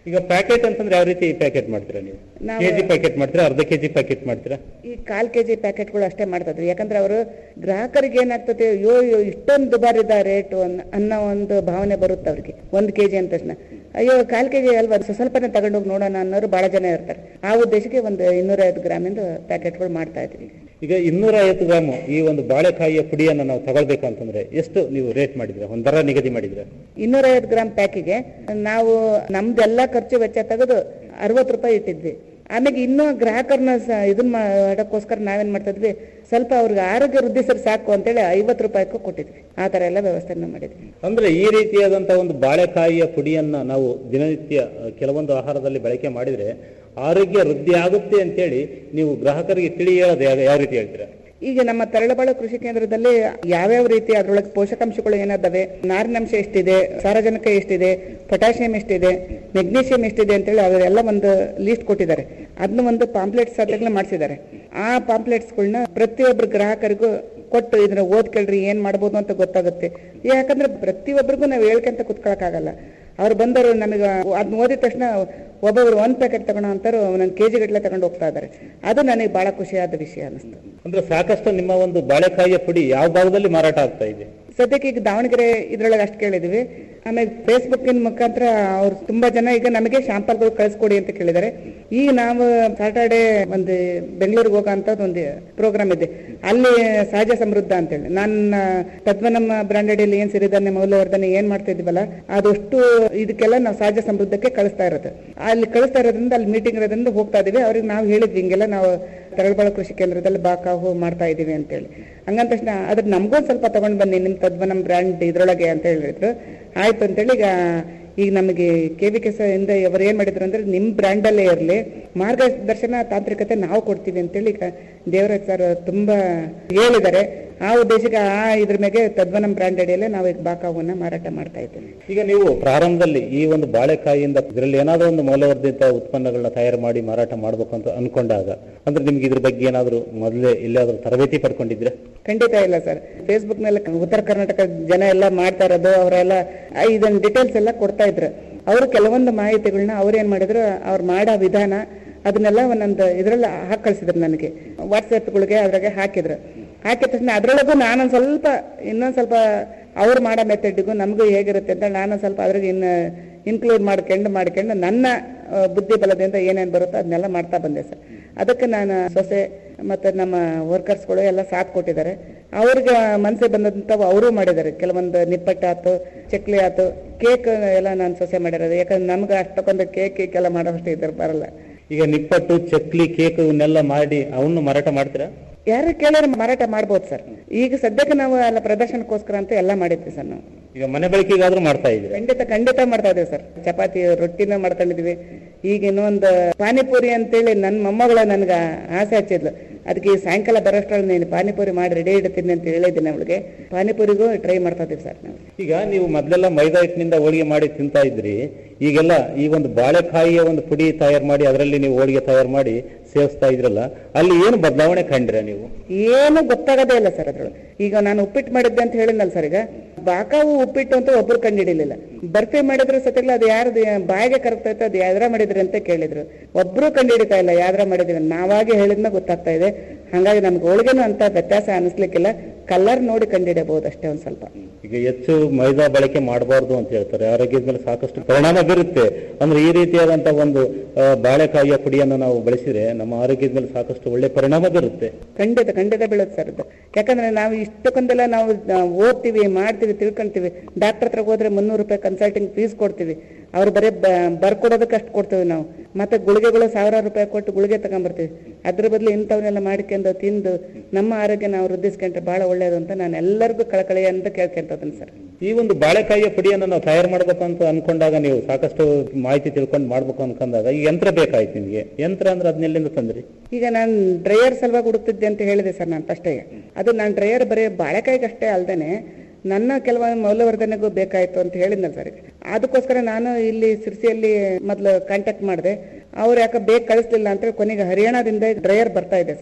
ಈಗ ಪ್ಯಾಕೆಟ್ ಅಂತಂದ್ರೆ ಯಾವ ರೀತಿ ಪ್ಯಾಕೆಟ್ ಮಾಡ್ತೀರಾ ನೀವು ನಾವು- ಕೆಜಿ ಪ್ಯಾಕೆಟ್ ಮಾಡ್ತೀರಾ ಅರ್ಧ ಕೆಜಿ ಪ್ಯಾಕೆಟ್ ಮಾಡ್ತೀರಾ ಈ ಕಾಲ್ ಕೆಜಿ ಪ್ಯಾಕೆಟ್ಗಳು ಅಷ್ಟೇ ಮಾಡ್ತಿದ್ರು ಯಾಕಂದ್ರೆ ಅವರು ಗ್ರಾಹಕರಿಗೆ ಏನಾಗ್ತದೆ ಅಯ್ಯೋ ಅಯ್ಯೋ ಇಷ್ಟೊಂದು ದುಬಾರಿದ ರೇಟು ಅನ್ನೋ ಒಂದು ಭಾವನೆ ಬರುತ್ತೆ ಅವ್ರಿಗೆ ಒಂದು ಕೆಜಿ ಅಂದ ತಕ್ಷಣ ಅಯ್ಯೋ ಕಾಲ್ ಕೆಜಿ ಅಲ್ವಾ ಅದು ಸ್ವಲ್ಪನೇ ತಗೊಂಡೋಗಿ ನೋಡೋಣ ಅನ್ನೋರು ಬಹಳ ಜನ ಇರ್ತಾರೆ ಆ ಉದ್ದೇಶಕ್ಕೆ ಒಂದು ಇನ್ನೂರೈವತ್ತು ಗ್ರಾಮಿಂದ ಪ್ಯಾಕೆಟ್ಗಳು ಮಾಡ್ತಾ ಇದ್ವಿ ಈಗ ಇನ್ನೂರ ಐವತ್ತು ಗ್ರಾಮ್ ಈ ಒಂದು ಬಾಳೆಕಾಯಿಯ ಪುಡಿಯನ್ನು ನಾವು ತಗೊಳ್ಬೇಕು ಅಂತಂದ್ರೆ ಎಷ್ಟು ನೀವು ರೇಟ್ ಮಾಡಿದ್ರೆ ಒಂದು ದರ ನಿಗದಿ ಮಾಡಿದ್ರೆ ಇನ್ನೂರೈವತ್ತು ಗ್ರಾಮ್ ಪ್ಯಾಕಿಗೆ ನಾವು ನಮ್ದೆಲ್ಲ ಖರ್ಚು ವೆಚ್ಚ ತೆಗೆದು ಅರವತ್ತು ರೂಪಾಯಿ ಇಟ್ಟಿದ್ವಿ ಆಮೇಲೆ ಇನ್ನೂ ಗ್ರಾಹಕರನ್ನ ಸ- ಇದನ್ನ ಮಾಡೋಕ್ಕೋಸ್ಕರ ನಾವೇನ್ ಮಾಡ್ತಿದ್ವಿ ಸ್ವಲ್ಪ ಅವ್ರಿಗೆ ಆರೋಗ್ಯ ವೃದ್ಧಿಸಲು ಸಾಕು ಅಂತೇಳಿ ಐವತ್ತು ರೂಪಾಯಿಗೂ ಕೊಟ್ಟಿದ್ವಿ ಆ ತರ ಎಲ್ಲ ವ್ಯವಸ್ಥೆನ ಮಾಡಿದ್ವಿ ಅಂದ್ರೆ ಈ ರೀತಿಯಾದಂತಹ ಒಂದು ಬಾಳೆಕಾಯಿಯ ಪುಡಿಯನ್ನ ನಾವು ದಿನನಿತ್ಯ ಅಹ್, ಕೆಲವೊಂದು ಆಹಾರದಲ್ಲಿ ಬಳಕೆ ಮಾಡಿದ್ರೆ ಆರೋಗ್ಯ ವೃದ್ಧಿ ಆಗುತ್ತೆ ಅಂತೇಳಿ ನೀವು ಗ್ರಾಹಕರಿಗೆ ತಿಳಿ ಹೇಳೋದು ಯಾವ ಯಾವ ರೀತಿ ಹೇಳ್ತೀರಾ ಈಗ ನಮ್ಮ ತರಳಬಾಳು ಕೃಷಿ ಕೇಂದ್ರದಲ್ಲಿ ಯಾವ್ಯಾವ ರೀತಿ ಅದ್ರೊಳಗೆ ಪೋಷಕಾಂಶಗಳು ಏನಾದವೆ ನಾರಿನಂಶ ಎಷ್ಟಿದೆ ಸಾರಜನಕ ಎಷ್ಟಿದೆ ಪೊಟ್ಯಾಷಿಯಂ ಎಷ್ಟಿದೆ ಮೆಗ್ನೀಷಿಯಂ ಎಷ್ಟಿದೆ ಅಂತೇಳಿ ಅವರೆಲ್ಲ ಒಂದು ಲಿಸ್ಟ್ ಕೊಟ್ಟಿದ್ದಾರೆ ಅದನ್ನ ಒಂದು ಪಾಂಪ್ಲೆಟ್ಸ್ ಅದನ್ನ ಮಾಡಿಸಿದ್ದಾರೆ ಆ ಪಾಂಪ್ಲೆಟ್ಸ್ಗಳನ್ನ ಪ್ರತಿಯೊಬ್ಬರು ಗ್ರಾಹಕರಿಗೂ ಕೊಟ್ಟು ಇದನ್ನ ಓದ್ಕೊಳ್ರಿ ಏನ್ ಮಾಡ್ಬೋದು ಅಂತ ಗೊತ್ತಾಗುತ್ತೆ ಯಾಕಂದ್ರೆ ಪ್ರತಿಯೊಬ್ಬರಿಗೂ ನಾವು ಹೇಳ್ಕೊಂತ ಕುತ್ಕೊಳಕ್ಕಾಗಲ್ಲ ಅವ್ರು ಬಂದವರು ನಮಗೆ ಅದನ್ನ ಓದಿದ ತಕ್ಷಣ ಒಬ್ಬೊಬ್ರು ಒಂದ್ ಪ್ಯಾಕೆಟ್ ತಗೋಣ ಅಂತಾರು ಒಂದೊಂದು ಕೆಜಿ ಗಟ್ಟಲೆ ತಗೊಂಡು ಹೋಗ್ತಾ ಇದ್ದಾರೆ ಅದು ನನಗೆ ಬಹಳ ಖುಷಿಯಾದ ವಿಷಯ ಅನಿಸ್ತು ಅಂದ್ರೆ ಸಾಕಷ್ಟು ನಿಮ್ಮ ಒಂದು ಬಾಳೆಕಾಯಿಯ ಪುಡಿ ಯಾವ ಭಾಗದಲ್ಲಿ ಮಾರಾಟ ಆಗ್ತಾ ಇದೆ ಸದ್ಯಕ್ಕೆ ಈಗ ದಾವಣಗೆರೆ ಇದ್ರೊಳಗೆ ಅಷ್ಟು ಕೇಳಿದ್ವಿ ಆಮೇಲೆ ಫೇಸ್ಬುಕ್ಕಿನ ಮುಖಾಂತರ ಅವ್ರು ತುಂಬಾ ಜನ ಈಗ ನಮಗೆ ಶಾಂಪಲ್ಗಳು ಕಳಿಸ್ಕೊಡಿ ಅಂತ ಕೇಳಿದ್ದಾರೆ ಈಗ ನಾವು ಸಾಟರ್ಡೆ ಒಂದು ಬೆಂಗಳೂರಿಗೆ ಹೋಗೋಂಥದ್ದು ಒಂದು ಪ್ರೋಗ್ರಾಮ್ ಇದೆ ಅಲ್ಲಿ ಸಹಜ ಸಮೃದ್ಧ ಅಂತೇಳಿ ನನ್ನ ತದ್ವನಮ್ಮ ಬ್ರಾಂಡೆಡ್ ಅಲ್ಲಿ ಏನ್ ಸಿರಿಧಾನ್ಯ ಮೌಲ್ಯವರ್ಧನೆ ಏನ್ ಮಾಡ್ತಾ ಇದ್ವಲ್ಲ ಅದಷ್ಟು ಇದಕ್ಕೆಲ್ಲ ನಾವು ಸಹಜ ಸಮೃದ್ಧಕ್ಕೆ ಕಳಿಸ್ತಾ ಇರೋದು ಅಲ್ಲಿ ಕಳಿಸ್ತಾ ಇರೋದ್ರಿಂದ ಅಲ್ಲಿ ಮೀಟಿಂಗ್ ಇರೋದ್ರಿಂದ ಹೋಗ್ತಾ ಇದೀವಿ ಅವ್ರಿಗೆ ನಾವು ಹೇಳಿದ್ವಿ ಹಿಂಗೆಲ್ಲ ನಾವು ತರಳಬಾಳ ಕೃಷಿ ಕೇಂದ್ರದಲ್ಲಿ ಬಾಕಾವು ಮಾಡ್ತಾ ಇದೀವಿ ಅಂತೇಳಿ ಹಂಗಂದ ತಕ್ಷಣ ಅದ್ರ ನಮಗೂ ಸ್ವಲ್ಪ ತಗೊಂಡ್ ಬನ್ನಿ ನಿಮ್ ತದ್ವನಂ ಬ್ರ್ಯಾಂಡ್ ಇದ್ರೊಳಗೆ ಅಂತ ಹೇಳಿದ್ರು ಆಯ್ತು ಅಂತೇಳಿ ಈಗ ಈಗ ನಮಗೆ ಕೆ ವಿ ಕೆಸ ಇಂದ ಅವರು ಏನ್ ಮಾಡಿದ್ರು ಅಂದ್ರೆ ನಿಮ್ ಬ್ರ್ಯಾಂಡ್ ಅಲ್ಲೇ ಇರಲಿ ಮಾರ್ಗದರ್ಶನ ತಾಂತ್ರಿಕತೆ ನಾವು ಕೊಡ್ತೀವಿ ಅಂತೇಳಿ ಈಗ ದೇವರಾಜ್ ಸರ್ ತುಂಬಾ ಹೇಳಿದ್ದಾರೆ ಆ ಉದ್ದೇಶಕ್ಕೆ ಆ ಇದ್ರ ಮೇಲೆ ತದ್ವನಂ ಬ್ರ್ಯಾಂಡ್ ಅಡಿಯಲ್ಲೇ ನಾವು ಈಗ ಬಾಕಾವನ್ನ ಮಾರಾಟ ಮಾಡ್ತಾ ಇದ್ದೀವಿ ಈಗ ನೀವು ಪ್ರಾರಂಭದಲ್ಲಿ ಈ ಒಂದು ಬಾಳೆಕಾಯಿಯಿಂದ ಇದರಲ್ಲಿ ಏನಾದರೂ ಒಂದು ಮೌಲ್ಯವರ್ಧಿತ ಉತ್ಪನ್ನಗಳನ್ನ ತಯಾರು ಮಾಡಿ ಮಾರಾಟ ಮಾಡ್ಬೇಕು ಅಂತ ಅನ್ಕೊಂಡಾಗ ಅಂದ್ರೆ ನಿಮ್ಗೆ ಇದ್ರ ಬಗ್ಗೆ ಏನಾದರೂ ಮೊದಲೇ ಎಲ್ಲಾದ್ರೂ ತರಬೇತಿ ಪಡ್ಕೊಂಡಿದ್ರೆ ಖಂಡಿತ ಇಲ್ಲ ಸರ್ ಫೇಸ್ಬುಕ್ ನಲ್ಲಿ ಉತ್ತರ ಕರ್ನಾಟಕ ಜನ ಎಲ್ಲ ಮಾಡ್ತಾ ಇರೋದು ಅವರೆಲ್ಲ ಇದನ್ನ ಡೀಟೇಲ್ಸ್ ಎಲ್ಲ ಕೊಡ್ತಾ ಇದ್ರು ಅವರು ಕೆಲವೊಂದು ಮಾಹಿತಿಗಳನ್ನ ಅವ್ರು ಏನ್ ಮಾಡಿದ್ರು ಅವ್ರು ಮಾಡೋ ವಿಧಾನ ಅದನ್ನೆಲ್ಲ ಒಂದೊಂದು ಇದ್ರಲ್ಲಿ ಹಾಕಿ ಕಳ್ಸಿದ್ರು ನನಗೆ ವಾಟ್ಸ್ಆಪ್ಗಳಿಗೆ ಅದ್ರಾಗೆ ಹಾಕಿದ್ರು ಹಾಕಿದ ತಕ್ಷಣ ಅದ್ರೊಳಗೂ ನಾನೊಂದ್ ಸ್ವಲ್ಪ ಇನ್ನೊಂದ್ ಸ್ವಲ್ಪ ಅವ್ರು ಮಾಡೋ ಮೆಥಡ್ಗೂ ನಮಗೂ ಹೇಗಿರುತ್ತೆ ಅಂತ ನಾನೊಂದ್ ಸ್ವಲ್ಪ ಅದ್ರಾಗೆ ಇನ್ನು ಇನ್ಕ್ಲೂಡ್ ಮಾಡ್ಕೊಂಡು ಮಾಡ್ಕೊಂಡು ನನ್ನ ಆ, ಬುದ್ಧಿ ಬಲದಿಂದ ಏನೇನು ಬರುತ್ತೋ ಅದನ್ನೆಲ್ಲ ಮಾಡ್ತಾ ಬಂದೆ ಸರ್ ಅದಕ್ಕೆ ನಾನು ಸೊಸೆ ಮತ್ತೆ ನಮ್ಮ ವರ್ಕರ್ಸ್ಗಳು ಎಲ್ಲ ಸಾಥ್ ಕೊಟ್ಟಿದ್ದಾರೆ ಅವ್ರಿಗೆ ಮನಸ್ಸಿಗೆ ಬಂದಂಥವು ಅವರು ಮಾಡಿದ್ದಾರೆ ಕೆಲವೊಂದು ನಿಪ್ಪಟ್ಟು ಆಯ್ತು ಚಕ್ಲಿ ಆಯ್ತು ಕೇಕ್ ಎಲ್ಲ ನಾನು ಸೊಸೆ ಮಾಡಿರೋದು ಯಾಕಂದ್ರೆ ನಮ್ಗೆ ಅಷ್ಟಕ್ಕೊಂದು ಕೇಕ್ ಕೇಕ್ ಎಲ್ಲ ಮಾಡೋಷ್ಟು ಇದ್ರ ಬರಲ್ಲ ಈಗ ನಿಪ್ಪಟ್ಟು ಚಕ್ಲಿ ಕೇಕ್ ಇವನ್ನೆಲ್ಲ ಮಾಡಿ ಅವನ್ನ ಮಾರಾಟ ಮಾಡ್ತೀರಾ ಯಾರು ಕೇಳಿದ್ರೆ ಮಾರಾಟ ಮಾಡ್ಬೋದು ಸರ್ ಈಗ ಸದ್ಯಕ್ಕೆ ನಾವು ಎಲ್ಲ ಪ್ರದರ್ಶನಕ್ಕೋಸ್ಕರ ಅಂತ ಎಲ್ಲ ಮಾಡಿದ್ವಿ ಸರ್ ನಾವು ಈಗ ಮನೆ ಬಳಕೆಗಾದ್ರೂ ಮಾಡ್ತಾ ಇದ್ದೀರಾ ಖಂಡಿತ ಖಂಡಿತ ಮಾಡ್ತಾ ಇದೀವಿ ಸರ್ ಚಪಾತಿ ರೊಟ್ಟಿನ ಮಾಡ್ಕೊಂಡಿದ್ವಿ ಈಗ ಇನ್ನೊಂದು ಪಾನಿಪುರಿ ಅಂತೇಳಿ ನನ್ನ ಮೊಮ್ಮಗಳ ನನ್ಗೆ ಆಸೆ ಹಚ್ಚಿದ್ಲು ಅದಕ್ಕೆ ಈ ಸಾಯಂಕಾಲ ಬರೋಷ್ಟ್ರಲ್ಲಿ ನೀನು ಪಾನಿಪುರಿ ಮಾಡಿ ರೆಡಿ ಇಡ್ತೀನಿ ಅಂತ ಹೇಳಿದ್ದೀನಿ ಅವಳಿಗೆ ಪಾನಿಪುರಿಗೂ ಟ್ರೈ ಮಾಡ್ತಾ ಇದೀವಿ ಸರ್ ನಾವು ಈಗ ನೀವು ಮೊದಲೆಲ್ಲ ಮೈದಾ ಹಿಟ್ಟಿನಿಂದ ಹೋಳಿಗೆ ಮಾಡಿ ತಿಂತಾ ಇದ್ರಿ ಈಗೆಲ್ಲ ಈ ಒಂದು ಬಾಳೆಕಾಯಿಯ ಒಂದು ಪುಡಿ ತಯಾರು ಮಾಡಿ ಅದರಲ್ಲಿ ನೀವು ಹೋಳಿಗೆ ತಯಾರು ಮಾಡಿ ಸೇವಿಸ್ತಾ ಇದ್ರಲ್ಲ ಅಲ್ಲಿ ಏನು ಬದಲಾವಣೆ ಕಂಡ್ರೆ ನೀವು ಏನು ಗೊತ್ತಾಗೋದೇ ಇಲ್ಲ ಸರ್ ಅದ್ರೊಳಗೆ ಈಗ ನಾನು ಉಪ್ಪಿಟ್ಟು ಮಾಡಿದ್ದೆ ಅಂತ ಹೇಳಿದ್ನಲ್ಲ ಸರ್ ಈಗ ಬಾಕಾವು ಉಪ್ಪಿಟ್ಟು ಅಂತ ಒಬ್ರು ಕಂಡಿಡಿಲಿಲ್ಲ ಬರ್ಫಿ ಮಾಡಿದ್ರು ಸತಿಲ್ಲ ಅದು ಯಾರ್ದು ಬಾಯಿಗೆ ಕರಗ್ತೈತೆ ಅದು ಯಾವ್ದ್ರ ಮಾಡಿದ್ರಿ ಅಂತ ಕೇಳಿದ್ರು ಒಬ್ರು ಕಂಡಿಡಿತಾ ಇಲ್ಲ ಯಾವ್ದ್ರ ಮಾಡಿದ್ರಿ ನಾವಾಗಿ ಹೇಳಿದ್ನ ಗೊತ್ತಾಗ್ತಾ ಇದೆ ಹಂಗಾಗಿ ನಮ್ಗೆ ಹೋಳಿಗೆನೂ ಅಂತ ವ್ಯತ್ಯಾಸ ಅನಿಸ್ಲಿಕ್ಕಿಲ್ಲ ಕಲರ್ ನೋಡಿ ಕಂಡಿಡಬಹುದು ಅಷ್ಟೇ ಒಂದ್ ಸ್ವಲ್ಪ ಈಗ ಹೆಚ್ಚು ಮೈದಾ ಬಳಕೆ ಮಾಡಬಾರ್ದು ಅಂತ ಹೇಳ್ತಾರೆ ಆರೋಗ್ಯದ ಮೇಲೆ ಸಾಕಷ್ಟು ಪರಿಣಾಮ ಬೀರುತ್ತೆ ಅಂದ್ರೆ ಈ ರೀತಿಯಾದಂತಹ ಒಂದು ಆ, ಬಾಳೆಕಾಯಿಯ ಪುಡಿಯನ್ನು ನಾವು ಬಳಸಿದ್ರೆ ನಮ್ಮ ಆರೋಗ್ಯದ ಮೇಲೆ ಸಾಕಷ್ಟು ಒಳ್ಳೆ ಪರಿಣಾಮ ಬೀರುತ್ತೆ ಖಂಡಿತ ಖಂಡಿತ ಬೀಳುತ್ತೆ ಸರ್ ಅದು ಯಾಕಂದ್ರೆ ನಾವು ಇಷ್ಟಕ್ಕೊಂದೆಲ್ಲ ನಾವು ಆ, ಓದ್ತೀವಿ ಮಾಡ್ತೀವಿ ತಿಳ್ಕೊಂತೀವಿ ಡಾಕ್ಟರ್ ಹತ್ರ ಹೋದ್ರೆ ಮುನ್ನೂರು ರೂಪಾಯಿ ಕನ್ಸಲ್ಟಿಂಗ್ ಫೀಸ್ ಕೊಡ್ತೀವಿ ಅವ್ರು ಬರೀ ಬ- ಬರ್ಕೊಡೋದಕ್ಕೆ ಅಷ್ಟು ಕೊಡ್ತೀವಿ ನಾವು ಮತ್ತೆ ಗುಳಿಗೆಗಳು ಸಾವಿರಾರು ರೂಪಾಯಿ ಕೊಟ್ಟು ಗುಳಿಗೆ ತಗೊಂಡ್ಬರ್ತೀವಿ ಅದ್ರ ಬದಲು ಇಂಥವನ್ನೆಲ್ಲ ಮಾಡ್ಕೊಂಡು ತಿಂದು ನಮ್ಮ ಆರೋಗ್ಯ ನಾವು ವೃದ್ಧಿಸ್ಕೊಂಡ್ರೆ ಬಹಳ ಒಳ್ಳೇದು ಅಂತ ನಾನು ಎಲ್ಲರಿಗೂ ಕಳಕಳಿ ಅಂತ ಕೇಳ್ಕೊಂತದನ್ ಸರ್ ಈ ಒಂದು ಬಾಳೆಕಾಯಿಯ ಪುಡಿಯನ್ನು ನಾವು ತಯಾರು ಮಾಡ್ಬೇಕು ಅಂತ ಅನ್ಕೊಂಡಾಗ ನೀವು ಸಾಕಷ್ಟು ಮಾಹಿತಿ ತಿಳ್ಕೊಂಡು ಮಾಡ್ಬೇಕು ಅನ್ಕೊಂಡಾಗ ಈ ಯಂತ್ರ ಬೇಕಾಯ್ತು ನಿಮ್ಗೆ ಯಂತ್ರ ಅಂದ್ರೆ ಅದನ್ನೆಲ್ಲಿಂದ ತಂದ್ರಿ ಈಗ ನಾನು ಡ್ರೈಯರ್ ಸಲುವಾಗಿ ಹುಡುಕ್ತಿದ್ದೆ ಅಂತ ಹೇಳಿದೆ ಸರ್ ನಾನು ಫಸ್ಟಿಗೆ ಅದು ನಾನು ಡ್ರೈಯರ್ ಬರೀ ಬಾಳೆಕಾಯಿಗೆ ಅಷ್ಟೇ ಅಲ್ದೇನೆ ನನ್ನ ಕೆಲವೊಂದು ಮೌಲ್ಯವರ್ಧನೆಗೂ ಬೇಕಾಯ್ತು ಅಂತ ಹೇಳಿದ್ನಲ್ಲ ಸರ್ ಅದಕ್ಕೋಸ್ಕರ ನಾನು ಇಲ್ಲಿ ಸಿರ್ಸಿಯಲ್ಲಿ ಮೊದಲು ಕಾಂಟ್ಯಾಕ್ಟ್ ಮಾಡಿದೆ ಅವ್ರು ಯಾಕೆ ಬೇಗ ಕಳಿಸ್ಲಿಲ್ಲ ಅಂತ ಹೇಳಿ ಕೊನೆಗೆ ಹರಿಯಾಣದಿಂದ ಡ್ರೈಯರ್ ಬರ್ತಾ ಇದೆ ಸರ್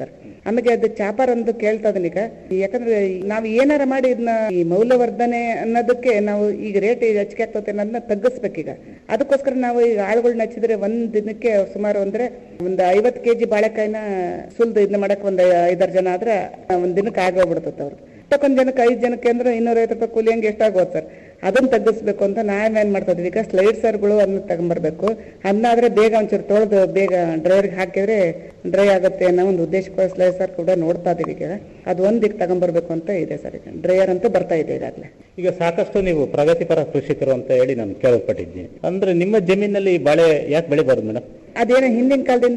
ಆಮೇಲೆ ಅದು ಚಾಪರ್ ಅಂತ ಕೇಳ್ತಾ ಇದೀನಿ ಈಗ ಯಾಕಂದ್ರೆ ನಾವು ಏನಾರ ಮಾಡಿ ಇದನ್ನ ಈ ಮೌಲ್ಯವರ್ಧನೆ ಅನ್ನೋದಕ್ಕೆ ನಾವು ಈಗ ರೇಟ್ ಹೆಚ್ಚಿಗೆ ಆಗ್ತದೆ ಅನ್ನೋದನ್ನ ತಗ್ಗಿಸ್ಬೇಕೀಗ ಅದಕ್ಕೋಸ್ಕರ ನಾವು ಈಗ ಆಳುಗಳನ್ನ ಹಚ್ಚಿದ್ರೆ ಒಂದ್ ದಿನಕ್ಕೆ ಸುಮಾರು ಅಂದ್ರೆ ಒಂದು ಐವತ್ತು ಕೆಜಿ ಬಾಳೆಕಾಯಿನ ಸುಲ್ದು ಇದನ್ನ ಮಾಡಕ್ ಒಂದ್ ಐದಾರು ಜನ ಆದ್ರೆ ಒಂದ್ ದಿನಕ್ಕೆ ಆಗೋಗ್ಬಿಡ್ತದೆ ಅವ್ರದ್ದು ತಕೊಂಡ್ ಜನಕ್ಕೆ ಐದು ಜನಕ್ಕೆ ಅಂದ್ರೆ ಇನ್ನೂರೈವತ್ತು ರೂಪಾಯಿ ಕೂಲಿ ಹಂಗೆ ಎಷ್ಟಾಗೋದು ಸರ್ ಅದನ್ನ ತಗ್ಗಿಸ್ಬೇಕು ಅಂತ ನಾವೇನ್ ಮಾಡ್ತಾ ಇದೀವಿ ಈಗ ಸ್ಲೈಡ್ ಸರ್ಗಳು ಅದನ್ನ ತಗೊಂಬರ್ಬೇಕು ಅದನ್ನಾದ್ರೆ ಬೇಗ ಒಂಚೂರು ತೊಳೆದು ಬೇಗ ಡ್ರೈವರ್ಗೆ ಹಾಕಿದ್ರೆ ಡ್ರೈ ಆಗುತ್ತೆ ಅನ್ನೋ ಒಂದು ಉದ್ದೇಶಕ್ಕೋಸ್ಕರ ಸ್ಲೈಡ್ ಸರ್ ಕೂಡ ನೋಡ್ತಾ ಇದೀವಿ ಈಗ ಅದು ಒಂದಿಗೆ ತಗೊಂಬರ್ಬೇಕು ಅಂತ ಇದೆ ಸರ್ ಈಗ ಡ್ರೈಯರ್ ಅಂತೂ ಬರ್ತಾ ಇದೆ ಈಗಾಗಲೇ ಈಗ ಸಾಕಷ್ಟು ನೀವು ಪ್ರಗತಿಪರ ಕೃಷಿಕರು ಅಂತ ಹೇಳಿ ನಾನು ಕೇಳಲ್ಪಟ್ಟಿದ್ದೀನಿ ಅಂದ್ರೆ ನಿಮ್ಮ ಜಮೀನಲ್ಲಿ ಬಾಳೆ ಯಾಕೆ ಬೆಳಿಬಾರ್ದು ಮೇಡಮ್ ಅದೇನೋ ಹಿಂದಿನ ಕಾಲದಿಂದ